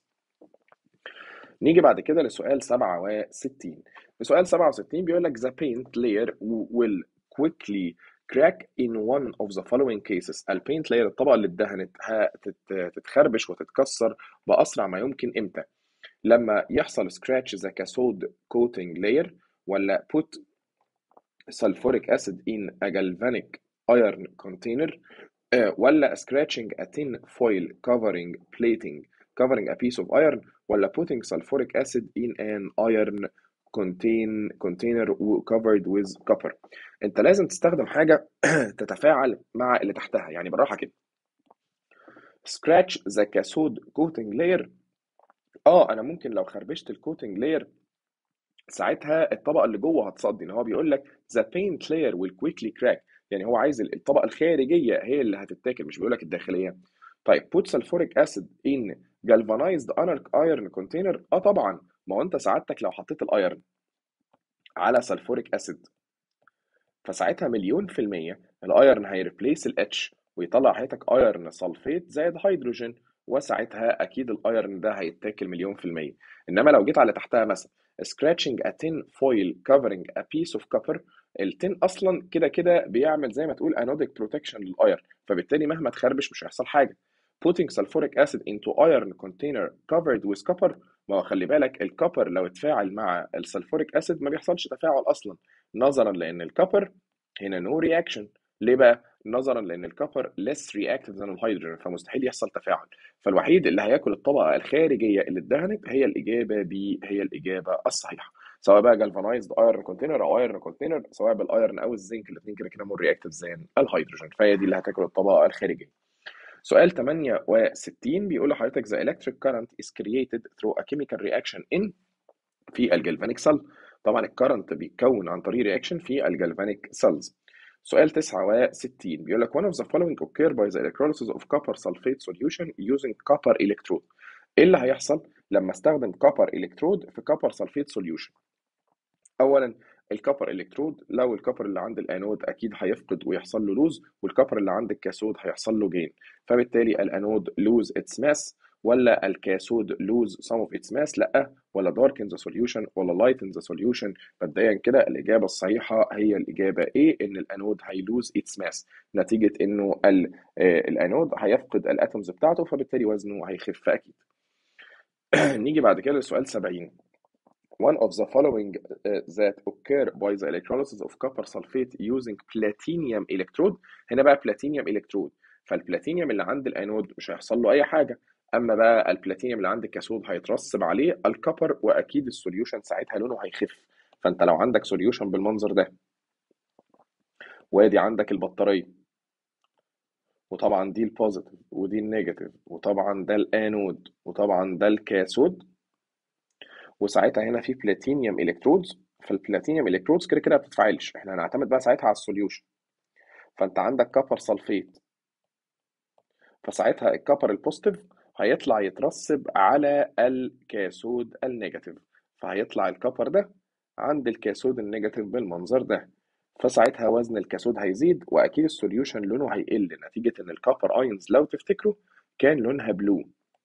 نيجي بعد كده لسؤال 67 في سؤال 67 بيقول لك the paint layer will quickly crack in one of the following cases البينت لاير الطبقة اللي اتدهنت هتتخربش وتتكسر بأسرع ما يمكن امتى لما يحصل scratch the cathode coating layer ولا put sulfuric acid in a galvanic iron container uh, ولا scratching a tin foil covering plating covering a piece of iron ولا putting sulfuric acid in an iron contain container covered with copper انت لازم تستخدم حاجه تتفاعل مع اللي تحتها يعني بالراحه كده scratch the cathode coating layer اه انا ممكن لو خربشت الكوتنج لاير ساعتها الطبقه اللي جوه هتصدي ان هو بيقول لك the paint layer will quickly crack يعني هو عايز الطبقه الخارجيه هي اللي هتتاكل مش بيقول لك الداخليه طيب put sulfuric acid in galvanized iron container اه طبعا ما هو انت سعادتك لو حطيت الايرن على سلفوريك اسيد فساعتها مليون في المية الايرن هيريبليس الاتش ويطلع حياتك ايرن سلفيت زائد هيدروجين وساعتها اكيد الايرن ده هيتاكل مليون في المية انما لو جيت على تحتها مثلا scratching a tin foil covering a piece of copper التين اصلا كده كده بيعمل زي ما تقول anodic protection للايرن فبالتالي مهما تخربش مش هيحصل حاجه putting sulfuric acid into iron container covered with copper ما هو خلي بالك الكوبر لو اتفاعل مع السلفوريك اسيد ما بيحصلش تفاعل اصلا نظرا لان الكوبر هنا نو رياكشن ليه بقى نظرا لان الكوبر less reactive than الهيدروجين فمستحيل يحصل تفاعل فالوحيد اللي هياكل الطبقه الخارجيه اللي اتدهنت هي الاجابه ب هي الاجابه الصحيحه سواء بقى جالفانايزد ايرن كونتينر او ايرن كونتينر سواء بالايرن او الزنك الاثنين كده كده مور رياكتيف زي الهيدروجين فهي دي اللي هتاكل الطبقه الخارجيه سؤال 68 بيقول لحضرتك the electric current is created through a chemical reaction in في الجلفانيك سيل طبعا الكرنت بيتكون عن طريق رياكشن في الجالفانيك سيلز سؤال 69 بيقول لك one of the following occur by the electrolysis of copper sulfate solution using copper electrode ايه اللي هيحصل لما استخدم copper electrode في copper sulfate solution اولا الكبر الكترود لو الكبر اللي عند الانود اكيد هيفقد ويحصل له لوز والكبر اللي عند الكاثود هيحصل له جين فبالتالي الانود لوز اتس ماس ولا الكاثود لوز سم اوف اتس ماس لا ولا دارك ان ذا سوليوشن ولا لايت ان ذا سوليوشن مبدئيا كده الاجابه الصحيحه هي الاجابه ايه ان الانود هيلوز اتس ماس نتيجه انه الانود هيفقد الاتومز بتاعته فبالتالي وزنه هيخف اكيد نيجي بعد كده لسؤال 70 One of the following uh, that occur by the electrolysis of copper sulfate using platinum electrode هنا بقى platinum electrode فالبلاتينيوم اللي عند الانود مش هيحصل له اي حاجه اما بقى البلاتينيوم اللي عند الكاثود هيترسب عليه الكبر واكيد السوليوشن ساعتها لونه هيخف فانت لو عندك سوليوشن بالمنظر ده وادي عندك البطاريه وطبعا دي البوزيتيف ودي النيجاتيف وطبعا ده الانود وطبعا ده الكاثود وساعتها هنا في بلاتينيوم الكترودز فالبلاتينيوم الكترودز كده كده ما بتتفاعلش احنا هنعتمد بقى ساعتها على السوليوشن فانت عندك كبر سلفيت فساعتها الكبر البوزيتيف هيطلع يترسب على الكاثود النيجاتيف فهيطلع الكبر ده عند الكاثود النيجاتيف بالمنظر ده فساعتها وزن الكاثود هيزيد واكيد السوليوشن لونه هيقل نتيجه ان الكبر ايونز لو تفتكروا كان لونها بلو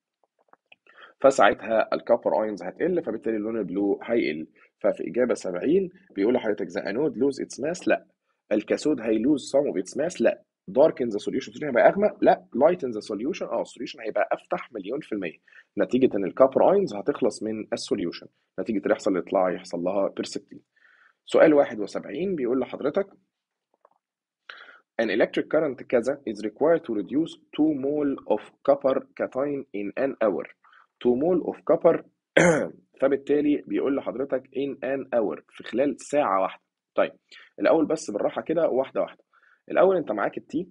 فساعتها الكوبر ايونز هتقل فبالتالي اللون البلو هيقل ففي اجابه 70 بيقول لحضرتك ذا انود لوز اتس ماس لا الكاثود هيلوز سم اوف اتس ماس لا دارك ان ذا سوليوشن السوليوشن هيبقى اغمق لا لايت ان ذا سوليوشن اه السوليوشن هيبقى افتح مليون في الميه نتيجه ان الكوبر ايونز هتخلص من السوليوشن نتيجه اللي يحصل الاطلاع يحصل لها بيرسبتيل سؤال 71 بيقول لحضرتك An electric current كذا is required to reduce 2 mole of copper cation in an hour 2 mole of copper فبالتالي بيقول لحضرتك in an hour في خلال ساعة واحدة طيب الأول بس بالراحة كده واحدة واحدة الأول أنت معاك التي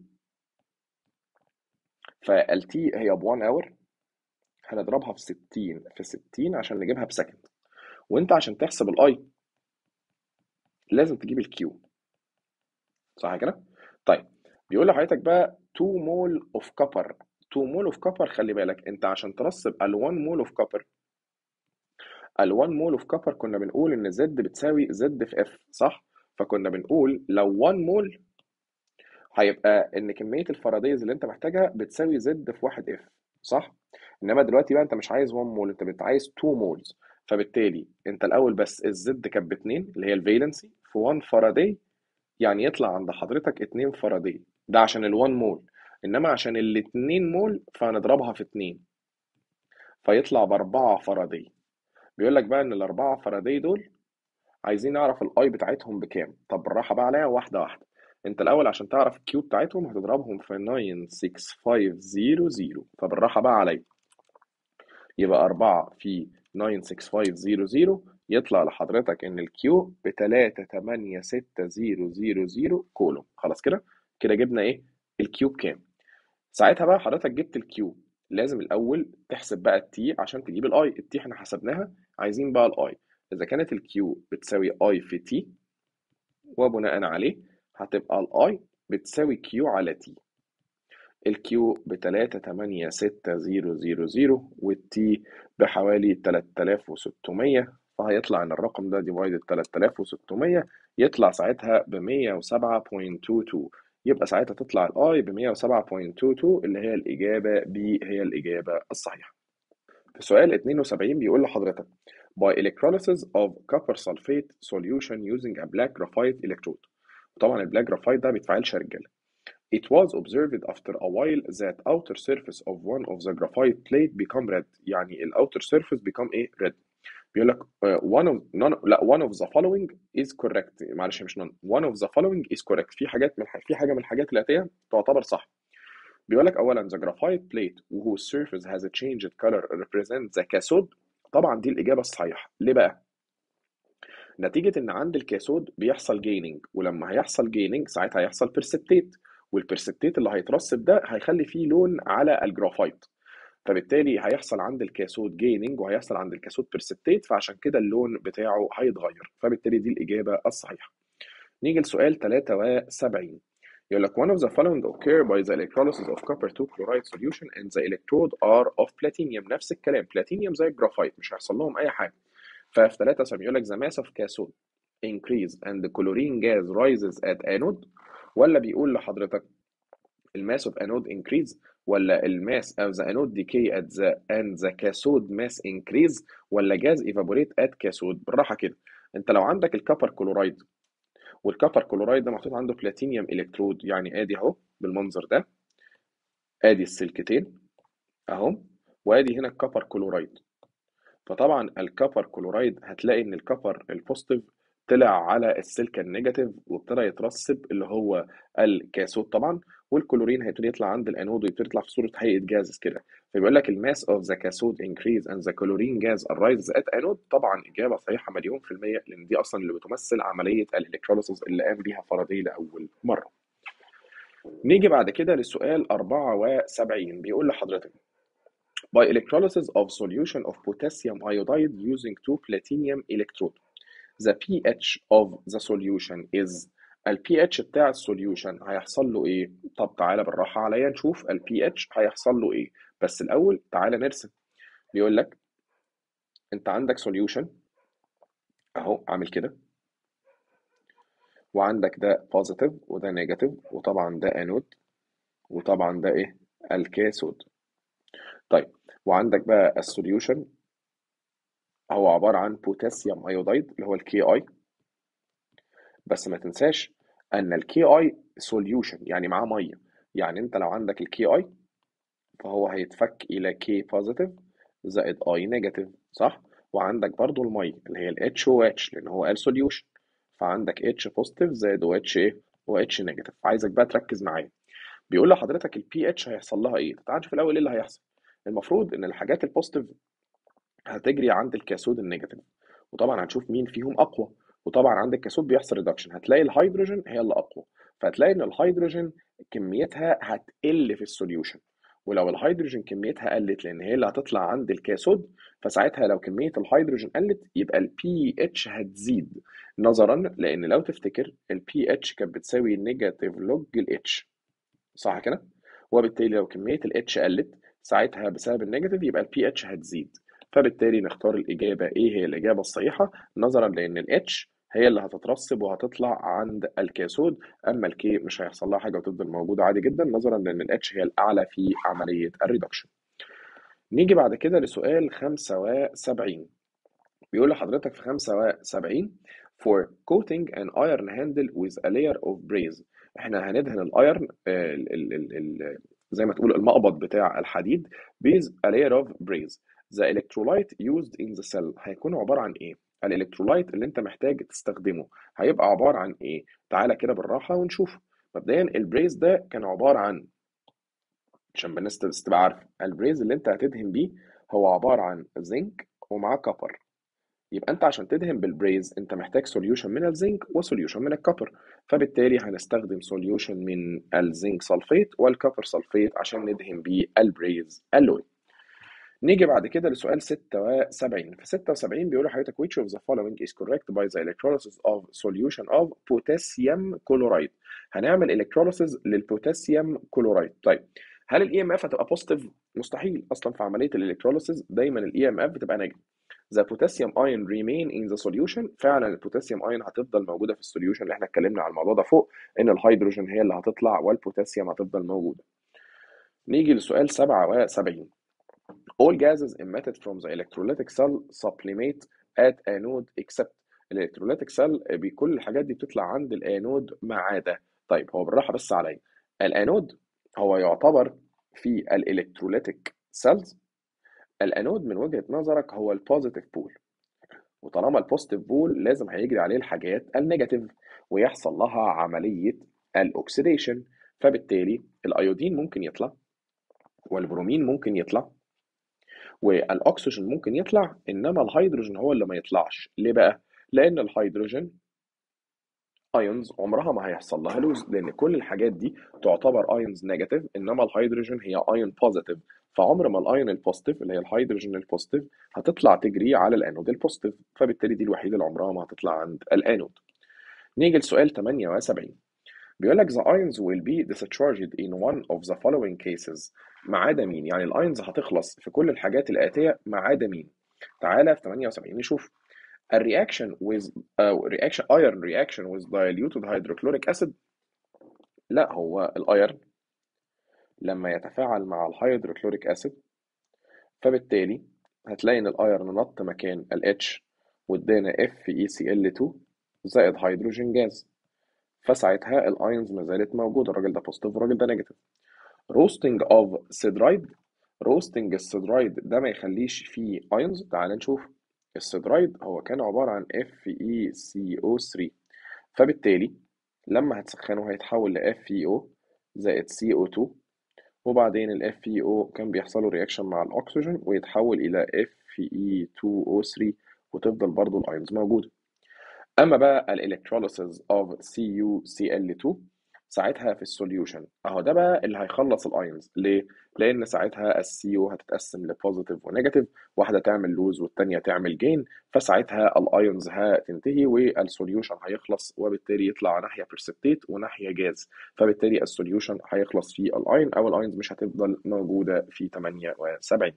فالتي هي ب 1 اور هنضربها في 60 في 60 عشان نجيبها بسكند وأنت عشان تحسب الأي لازم تجيب الكيو صح كده؟ طيب بيقول لحضرتك بقى 2 مول اوف كوبر 2 مول اوف كوبر خلي بالك انت عشان ترسب ال 1 مول اوف كوبر ال 1 مول اوف كوبر كنا بنقول ان زد بتساوي زد في اف صح فكنا بنقول لو 1 مول هيبقى ان كميه الفراديز اللي انت محتاجها بتساوي زد في 1 اف صح انما دلوقتي بقى انت مش عايز 1 مول انت عايز 2 مولز فبالتالي انت الاول بس الزد كانت ب 2 اللي هي الفالنسي في 1 فاراداي يعني يطلع عند حضرتك 2 فاراداي ده عشان ال 1 مول انما عشان ال 2 مول فهنضربها في 2 فيطلع ب 4 فاراداي بيقول لك بقى ان ال 4 فاراداي دول عايزين نعرف الاي بتاعتهم بكام طب بالراحه بقى عليها واحده واحده انت الاول عشان تعرف الكيو بتاعتهم هتضربهم في 96500 فبالراحه بقى عليا يبقى 4 في 96500 يطلع لحضرتك ان الكيو ب 386000 كولوم خلاص كده كده جبنا ايه الكيو بكام ساعتها بقى حضرتك جبت الكيو لازم الاول تحسب بقى التي عشان تجيب الاي التي احنا حسبناها عايزين بقى الاي اذا كانت الكيو بتساوي اي في تي وبناء عليه هتبقى الاي بتساوي كيو على تي الكيو ب 386000 والتي بحوالي 3600 فهيطلع ان الرقم ده ديفايدد 3600 يطلع ساعتها ب 107.22 يبقى ساعتها تطلع الاي ب 107.22 اللي هي الاجابه ب هي الاجابه الصحيحه. في سؤال 72 بيقول لحضرتك by electrolysis of copper sulfate solution using a black graphite electrode. طبعا البلاك جرافايت ده ما بيتفاعلش يا رجاله. It was observed after a while that outer surface of one of the graphite plate become red يعني ال outer surface become ايه red بيقول لك uh, one of none لا one of the following is correct معلش مش none one of the following is correct في حاجات من في حاجه من الحاجات اللي اتيه تعتبر صح بيقول لك اولا the graphite plate whose surface has a changed color represents the cathode طبعا دي الاجابه الصحيحه ليه بقى نتيجه ان عند الكاثود بيحصل جيننج ولما هيحصل جيننج ساعتها هيحصل بيرسبتيت والبيرسبتيت اللي هيترسب ده هيخلي فيه لون على الجرافايت فبالتالي هيحصل عند الكاثود جيننج وهيحصل عند الكاثود برسبتيت فعشان كده اللون بتاعه هيتغير فبالتالي دي الإجابة الصحيحة نيجي لسؤال 73 يقول لك one of the following occur by the electrolysis of copper 2 chloride solution and the electrode are of platinum نفس الكلام platinum زي الجرافايت مش هيحصل لهم أي حاجة ففي 73 يقول لك the mass of cathode increase and the chlorine gas rises at anode ولا بيقول لحضرتك الماس of anode increase ولا الماس of the anode decay at the and the cathode mass increase ولا gas evaporate at cathode بالراحة كده انت لو عندك الكبر كلورايد والكبر كلورايد ده محطوط عنده بلاتينيوم الكترود يعني ادي اهو بالمنظر ده ادي السلكتين اهو وادي هنا الكبر كلورايد فطبعا الكبر كلورايد هتلاقي ان الكبر البوزيتيف طلع على السلكه النيجاتيف وابتدى يترسب اللي هو الكاثود طبعا والكلورين هيبتدي يطلع عند الانود ويبتدي يطلع في صوره هيئه جاز كده فبيقول لك الماس اوف ذا كاثود انكريز اند ذا كلورين جاز ارايزز ات انود طبعا اجابه صحيحه مليون في الميه لان دي اصلا اللي بتمثل عمليه الالكتروليسيس اللي قام بيها فاراداي لاول مره نيجي بعد كده للسؤال 74 بيقول لحضرتك by electrolysis of solution of potassium iodide using two platinum electrode the pH of the solution is ال pH بتاع السوليوشن هيحصل له ايه؟ طب تعالى بالراحة عليا نشوف ال pH هيحصل له ايه؟ بس الأول تعالى نرسم بيقول لك أنت عندك سوليوشن أهو عامل كده وعندك ده بوزيتيف وده نيجاتيف وطبعا ده انود وطبعا ده ايه؟ الكاثود طيب وعندك بقى السوليوشن هو عبارة عن بوتاسيوم ايودايد اللي هو الكي اي بس ما تنساش ان الكي اي سوليوشن يعني معاه ميه يعني انت لو عندك الكي اي فهو هيتفك الى كي بوزيتيف زائد اي نيجاتيف صح وعندك برضو الميه اللي هي الاتش او اتش لان هو قال سوليوشن فعندك اتش بوزيتيف زائد او اتش ايه او اتش نيجاتيف عايزك بقى تركز معايا بيقول لحضرتك البي اتش هيحصل لها ايه تعال نشوف الاول ايه اللي هيحصل المفروض ان الحاجات البوزيتيف هتجري عند الكاثود النيجاتيف وطبعا هنشوف مين فيهم اقوى وطبعا عند الكاثود بيحصل ريدكشن هتلاقي الهيدروجين هي اللي اقوى فهتلاقي ان الهيدروجين كميتها هتقل في السوليوشن ولو الهيدروجين كميتها قلت لان هي اللي هتطلع عند الكاثود فساعتها لو كميه الهيدروجين قلت يبقى البي اتش هتزيد نظرا لان لو تفتكر البي اتش كانت بتساوي نيجاتيف لوج الاتش صح كده وبالتالي لو كميه الاتش قلت ساعتها بسبب النيجاتيف يبقى البي اتش هتزيد فبالتالي نختار الإجابة إيه هي الإجابة الصحيحة نظرا لأن ال H هي اللي هتترسب وهتطلع عند الكاثود أما ال K مش هيحصل لها حاجة وتفضل موجودة عادي جدا نظرا لأن ال H هي الأعلى في عملية الريدكشن نيجي بعد كده لسؤال 75 بيقول لحضرتك في 75 for coating an iron handle with a layer of braze احنا هندهن الايرن ال ال ال ال زي ما تقول المقبض بتاع الحديد with a layer of braze the electrolyte used in the cell هيكون عبارة عن ايه؟ الالكترولايت اللي انت محتاج تستخدمه هيبقى عبارة عن ايه؟ تعالى كده بالراحة ونشوف مبدئيا البريز ده كان عبارة عن عشان الناس تبقى عارفة البريز اللي انت هتدهن بيه هو عبارة عن زنك ومعاه كبر يبقى انت عشان تدهن بالبريز انت محتاج سوليوشن من الزنك وسوليوشن من الكبر فبالتالي هنستخدم سوليوشن من الزنك سلفيت والكبر سلفيت عشان ندهن بيه البريز الوي نيجي بعد كده لسؤال 76 في 76 بيقول لحضرتك which of the following is correct by the electrolysis of solution of potassium chloride هنعمل electrolysis للبوتاسيوم كلورايد طيب هل الاي ام اف هتبقى بوزيتيف مستحيل اصلا في عمليه الالكتروليسيس دايما الاي ام اف بتبقى نيجاتيف the potassium ion remain in the solution فعلا البوتاسيوم ايون هتفضل موجوده في السوليوشن اللي احنا اتكلمنا على الموضوع ده فوق ان الهيدروجين هي اللي هتطلع والبوتاسيوم هتفضل موجوده نيجي لسؤال 77 All gases emitted from the electrolytic cell sublimate at anode except الالكترولايتيك سيل بكل الحاجات دي بتطلع عند الانود ما عدا طيب هو بالراحه بس عليا الانود هو يعتبر في الالكترولايتيك سيلز الانود من وجهه نظرك هو البوزيتيف بول وطالما البوزيتيف بول لازم هيجري عليه الحاجات النيجاتيف ويحصل لها عمليه الاكسيديشن فبالتالي الايودين ممكن يطلع والبرومين ممكن يطلع والاكسجين ممكن يطلع انما الهيدروجين هو اللي ما يطلعش ليه بقى لان الهيدروجين ايونز عمرها ما هيحصل لها لوز لان كل الحاجات دي تعتبر ايونز نيجاتيف انما الهيدروجين هي ايون بوزيتيف فعمر ما الايون البوزيتيف اللي هي الهيدروجين البوزيتيف هتطلع تجري على الانود البوزيتيف فبالتالي دي الوحيده اللي عمرها ما هتطلع عند الانود نيجي لسؤال 78 بيقول لك the ions will be discharged in one of the following cases ما عدا مين يعني الايونز هتخلص في كل الحاجات الآتية ما عدا مين تعالى في 78 نشوف الرياكشن with uh, reaction iron reaction with diluted hydrochloric acid لا هو الايرن لما يتفاعل مع الهيدروكلوريك اسيد فبالتالي هتلاقي ان الايرن نط مكان ال H وادانا FeCl2 زائد هيدروجين جاز فساعتها الايونز ما زالت موجوده الراجل ده بوزيتيف والراجل ده نيجاتيف روستنج اوف سيدرايد روستنج السيدرايد ده ما يخليش فيه ايونز تعال نشوف السيدرايد هو كان عباره عن FeCO3 فبالتالي لما هتسخنه هيتحول ل FeO زائد CO2 وبعدين ال FeO كان بيحصل له رياكشن مع الأكسجين ويتحول إلى Fe2O3 وتفضل برضو الأيونز موجودة أما بقى الإلكتروليسيس of CuCl2 ساعتها في السوليوشن أهو ده بقى اللي هيخلص الأيونز ليه؟ لأن ساعتها السيو هتتقسم لبوزيتيف ونيجاتيف واحدة تعمل لوز والتانية تعمل جين فساعتها الأيونز هتنتهي والسوليوشن هيخلص وبالتالي يطلع ناحية برسبتيت وناحية جاز فبالتالي السوليوشن هيخلص فيه الأيون أو الأيونز مش هتفضل موجودة في 78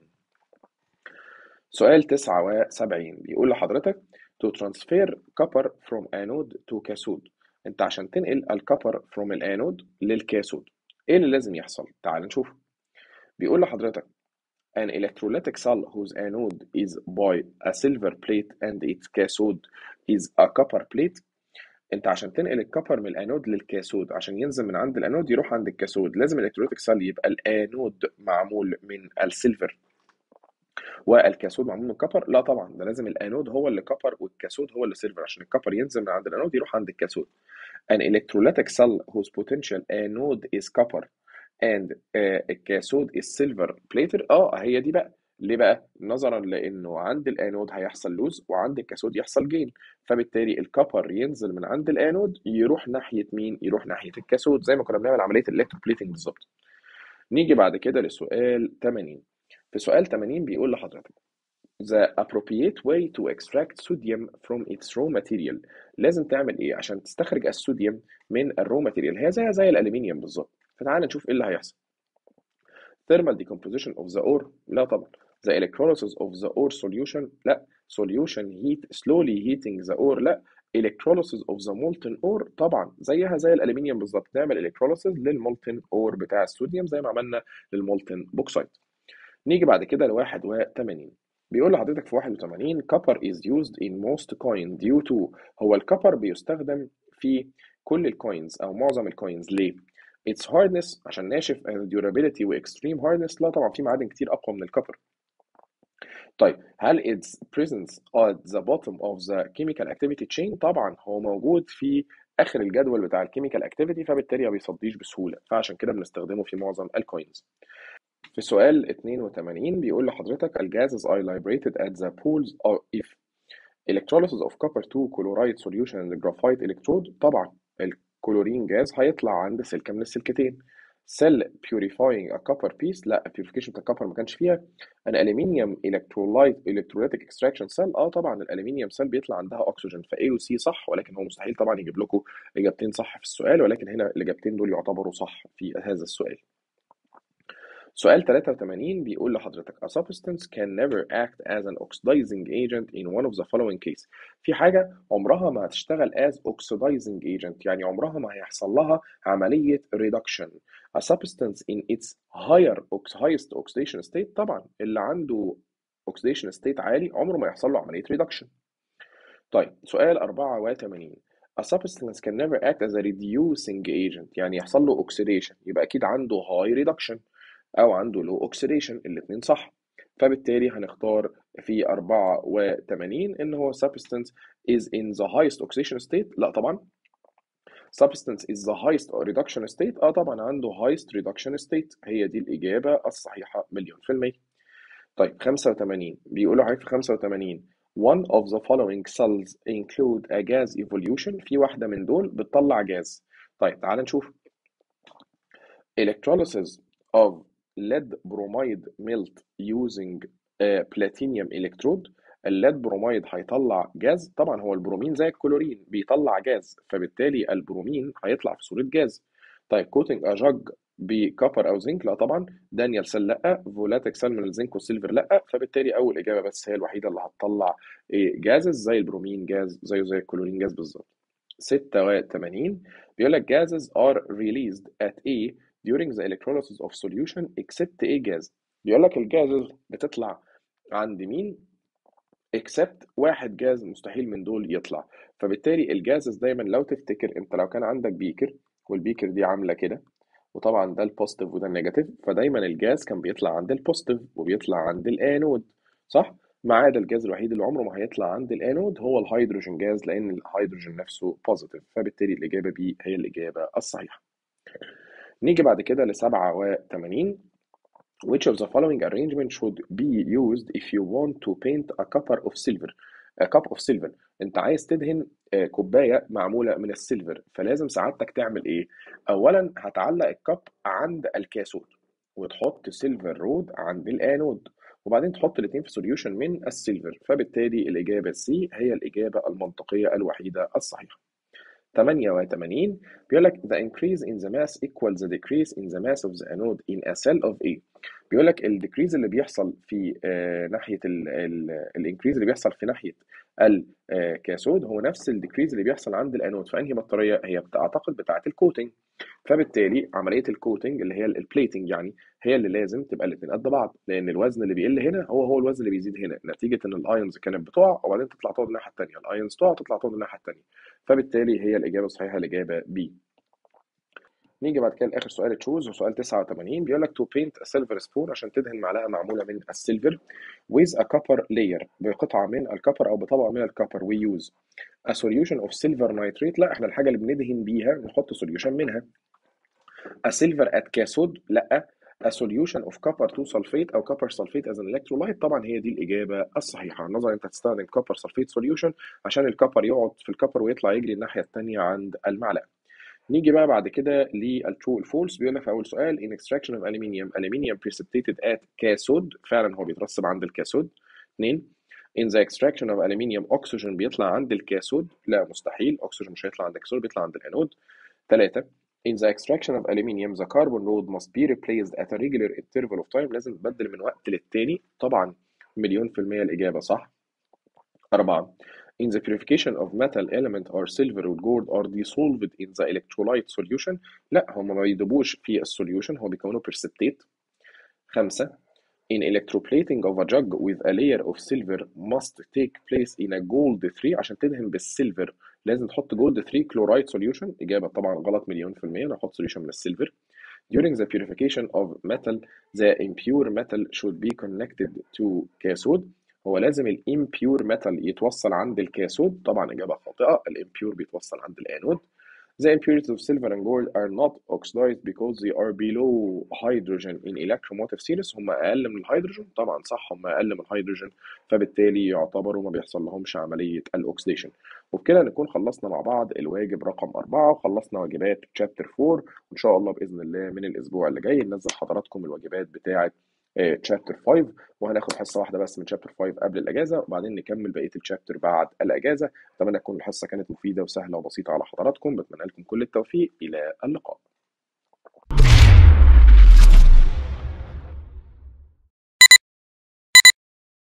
سؤال 79 بيقول لحضرتك to transfer copper from anode to cathode انت عشان تنقل الكبر from الانود للكاثود ايه اللي لازم يحصل تعال نشوف بيقول لحضرتك an electrolytic cell whose anode is by a silver plate and its cathode is a copper plate انت عشان تنقل الكبر من الانود للكاثود عشان ينزل من عند الانود يروح عند الكاثود لازم الالكتروليتيك سيل يبقى الانود معمول من السيلفر والكاثود معمول من الكبر لا طبعا ده لازم الانود هو اللي كبر والكاثود هو اللي سيلفر عشان الكبر ينزل من عند الانود يروح عند الكاثود an electrolytic cell whose potential anode is copper and uh, الكاثود is silver plated اه هي دي بقى ليه بقى؟ نظرا لانه عند الانود هيحصل لوز وعند الكاثود يحصل جين فبالتالي الكبر ينزل من عند الانود يروح ناحيه مين؟ يروح ناحيه الكاثود زي ما كنا بنعمل عمليه الالكتروبليتنج بالظبط. نيجي بعد كده لسؤال 80 في سؤال 80 بيقول لحضرتك The appropriate way to extract sodium from its raw material لازم تعمل ايه عشان تستخرج الصوديوم من الرو ماتيريال هي زي زي الالومنيوم بالظبط فتعال نشوف ايه اللي هيحصل thermal decomposition of the ore لا طبعا the electrolysis of the ore solution لا solution heat slowly heating the ore لا electrolysis of the molten ore طبعا زيها زي الالومنيوم بالظبط نعمل electrolysis للمولتن اور بتاع الصوديوم زي ما عملنا للمولتن بوكسايت نيجي بعد كده ل 81 بيقول لحضرتك في 81 copper is used in most coin due to هو الكبر بيستخدم في كل الكوينز او معظم الكوينز ليه؟ its hardness عشان ناشف and durability و extreme hardness لا طبعا في معادن كتير اقوى من الكبر طيب هل its presence at the bottom of the chemical activity chain طبعا هو موجود في اخر الجدول بتاع الكيميكال اكتيفيتي فبالتالي ما بيصديش بسهوله فعشان كده بنستخدمه في معظم الكوينز في سؤال 82 بيقول لحضرتك الجازز are liberated at the pools of if electrolysis of copper 2 chloride solution in the graphite electrode طبعا الكلورين جاز هيطلع عند سلكة من السلكتين cell purifying a copper piece لا purification بتاع الكبر ما كانش فيها an aluminium electrolyte electrolytic extraction cell اه طبعا الالومنيوم سيل بيطلع عندها اكسجين ف A و C صح ولكن هو مستحيل طبعا يجيب لكم اجابتين صح في السؤال ولكن هنا الاجابتين دول يعتبروا صح في هذا السؤال سؤال 83 بيقول لحضرتك a substance can never act as an oxidizing agent in one of the following case في حاجة عمرها ما هتشتغل as oxidizing agent يعني عمرها ما هيحصل لها عملية reduction a substance in its higher highest oxidation state طبعا اللي عنده oxidation state عالي عمره ما يحصل له عملية reduction طيب سؤال 84 A substance can never act as a reducing agent يعني يحصل له oxidation يبقى أكيد عنده high reduction أو عنده low oxidation الاتنين صح فبالتالي هنختار في 84 إن هو substance is in the highest oxidation state لا طبعا substance is the highest reduction state اه طبعا عنده highest reduction state هي دي الإجابة الصحيحة مليون في المية طيب 85 بيقولوا حضرتك في 85 one of the following cells include a gas evolution في واحدة من دول بتطلع جاز طيب تعال نشوف electrolysis of lead bromide melt using a platinum electrode الليد بروميد هيطلع جاز طبعا هو البرومين زي الكلورين بيطلع جاز فبالتالي البرومين هيطلع في صورة جاز طيب كوتنج اجاج بكبر او زنك لا طبعا دانيال سيل لا فولاتيك سيل من الزنك والسيلفر لا فبالتالي اول اجابه بس هي الوحيده اللي هتطلع إيه جازز زي البرومين جاز زيه زي الكلورين جاز بالظبط 86 بيقول لك gases are released at A during the electrolysis of solution except A gas بيقول لك الجازز بتطلع عند مين except واحد جاز مستحيل من دول يطلع فبالتالي الجازز دايما لو تفتكر انت لو كان عندك بيكر والبيكر دي عامله كده وطبعا ده البوزيتيف وده النيجاتيف فدايما الجاز كان بيطلع عند البوزيتيف وبيطلع عند الانود صح ما عدا الجاز الوحيد اللي عمره ما هيطلع عند الانود هو الهيدروجين جاز لان الهيدروجين نفسه بوزيتيف فبالتالي الاجابه بي هي الاجابه الصحيحه نيجي بعد كده ل 87 Which of the following arrangement should be used if you want to paint a copper of silver? A cup of silver. انت عايز تدهن آه، كوبايه معموله من السيلفر فلازم سعادتك تعمل ايه؟ اولا هتعلق الكب عند الكاثود وتحط سيلفر رود عند الانود وبعدين تحط الاثنين في سوليوشن من السيلفر فبالتالي الاجابه سي هي الاجابه المنطقيه الوحيده الصحيحه. 88 بيقول لك the increase in the mass equals the decrease in the mass of the anode in a cell of A بيقول لك الديكريز اللي بيحصل في آه، ناحيه الانكريز اللي بيحصل في ناحيه الكاثود هو نفس الديكريز اللي بيحصل عند الانود فانهي بطاريه هي بت- اعتقد بتاعه الكوتنج فبالتالي عمليه الكوتنج اللي هي البليتنج يعني هي اللي لازم تبقى الاثنين قد بعض لان الوزن اللي بيقل هنا هو هو الوزن اللي بيزيد هنا نتيجه ان الايونز كانت بتقع وبعدين تطلع تقعد الناحيه الثانيه الايونز تقع تطلع تقعد الناحيه الثانيه فبالتالي هي الاجابه الصحيحه الاجابه بي نيجي بعد كده لاخر سؤال تشوز وسؤال 89 بيقول لك to paint a silver spoon عشان تدهن معلقه معموله من السيلفر with a copper layer بقطعه من الكبر او بطبقه من الكبر we use a solution of silver nitrate لا احنا الحاجه اللي بندهن بيها نحط solution منها a silver at cathode لا a solution of copper to sulfate او copper sulfate as an electrolyte طبعا هي دي الاجابه الصحيحه نظرا انت هتستخدم copper sulfate solution عشان الكبر يقعد في الكبر ويطلع يجري الناحيه الثانيه عند المعلقه نيجي بقى بعد كده للترو والفولس بيقول لك في اول سؤال in extraction of aluminium aluminium precipitated at cathode فعلا هو بيترسب عند الكاثود اثنين in the extraction of aluminium oxygen بيطلع عند الكاثود لا مستحيل اكسجين مش هيطلع عند الكاثود بيطلع عند الانود ثلاثة in the extraction of aluminium the carbon rod must be replaced at a regular interval of time لازم تبدل من وقت للتاني طبعا مليون في المية الإجابة صح أربعة In the purification of metal element or silver or gold are dissolved in the electrolyte solution لا هم ما بيدوبوش في السوليوشن هو بيكونوا precipitate خمسة In electroplating of a jug with a layer of silver must take place in a gold 3 عشان تدهن بالسيلفر لازم تحط جولد 3 كلورايد solution إجابة طبعا غلط مليون في المية نحط solution من السيلفر During the purification of metal the impure metal should be connected to cathode هو لازم ال impure metal يتوصل عند الكاثود طبعا إجابة خاطئة ال impure بيتوصل عند الانود The impurities of silver and gold are not oxidized because they are below hydrogen in electromotive series هم أقل من الهيدروجين طبعا صح هم أقل من الهيدروجين فبالتالي يعتبروا ما بيحصل لهمش عملية الأكسديشن وبكده نكون خلصنا مع بعض الواجب رقم أربعة وخلصنا واجبات شابتر 4 وإن شاء الله بإذن الله من الأسبوع اللي جاي ننزل حضراتكم الواجبات بتاعة تشابتر 5 وهناخد حصه واحده بس من شابتر 5 قبل الاجازه وبعدين نكمل بقيه الشابتر بعد الاجازه اتمنى تكون الحصه كانت مفيده وسهله وبسيطه على حضراتكم بتمنى لكم كل التوفيق الى اللقاء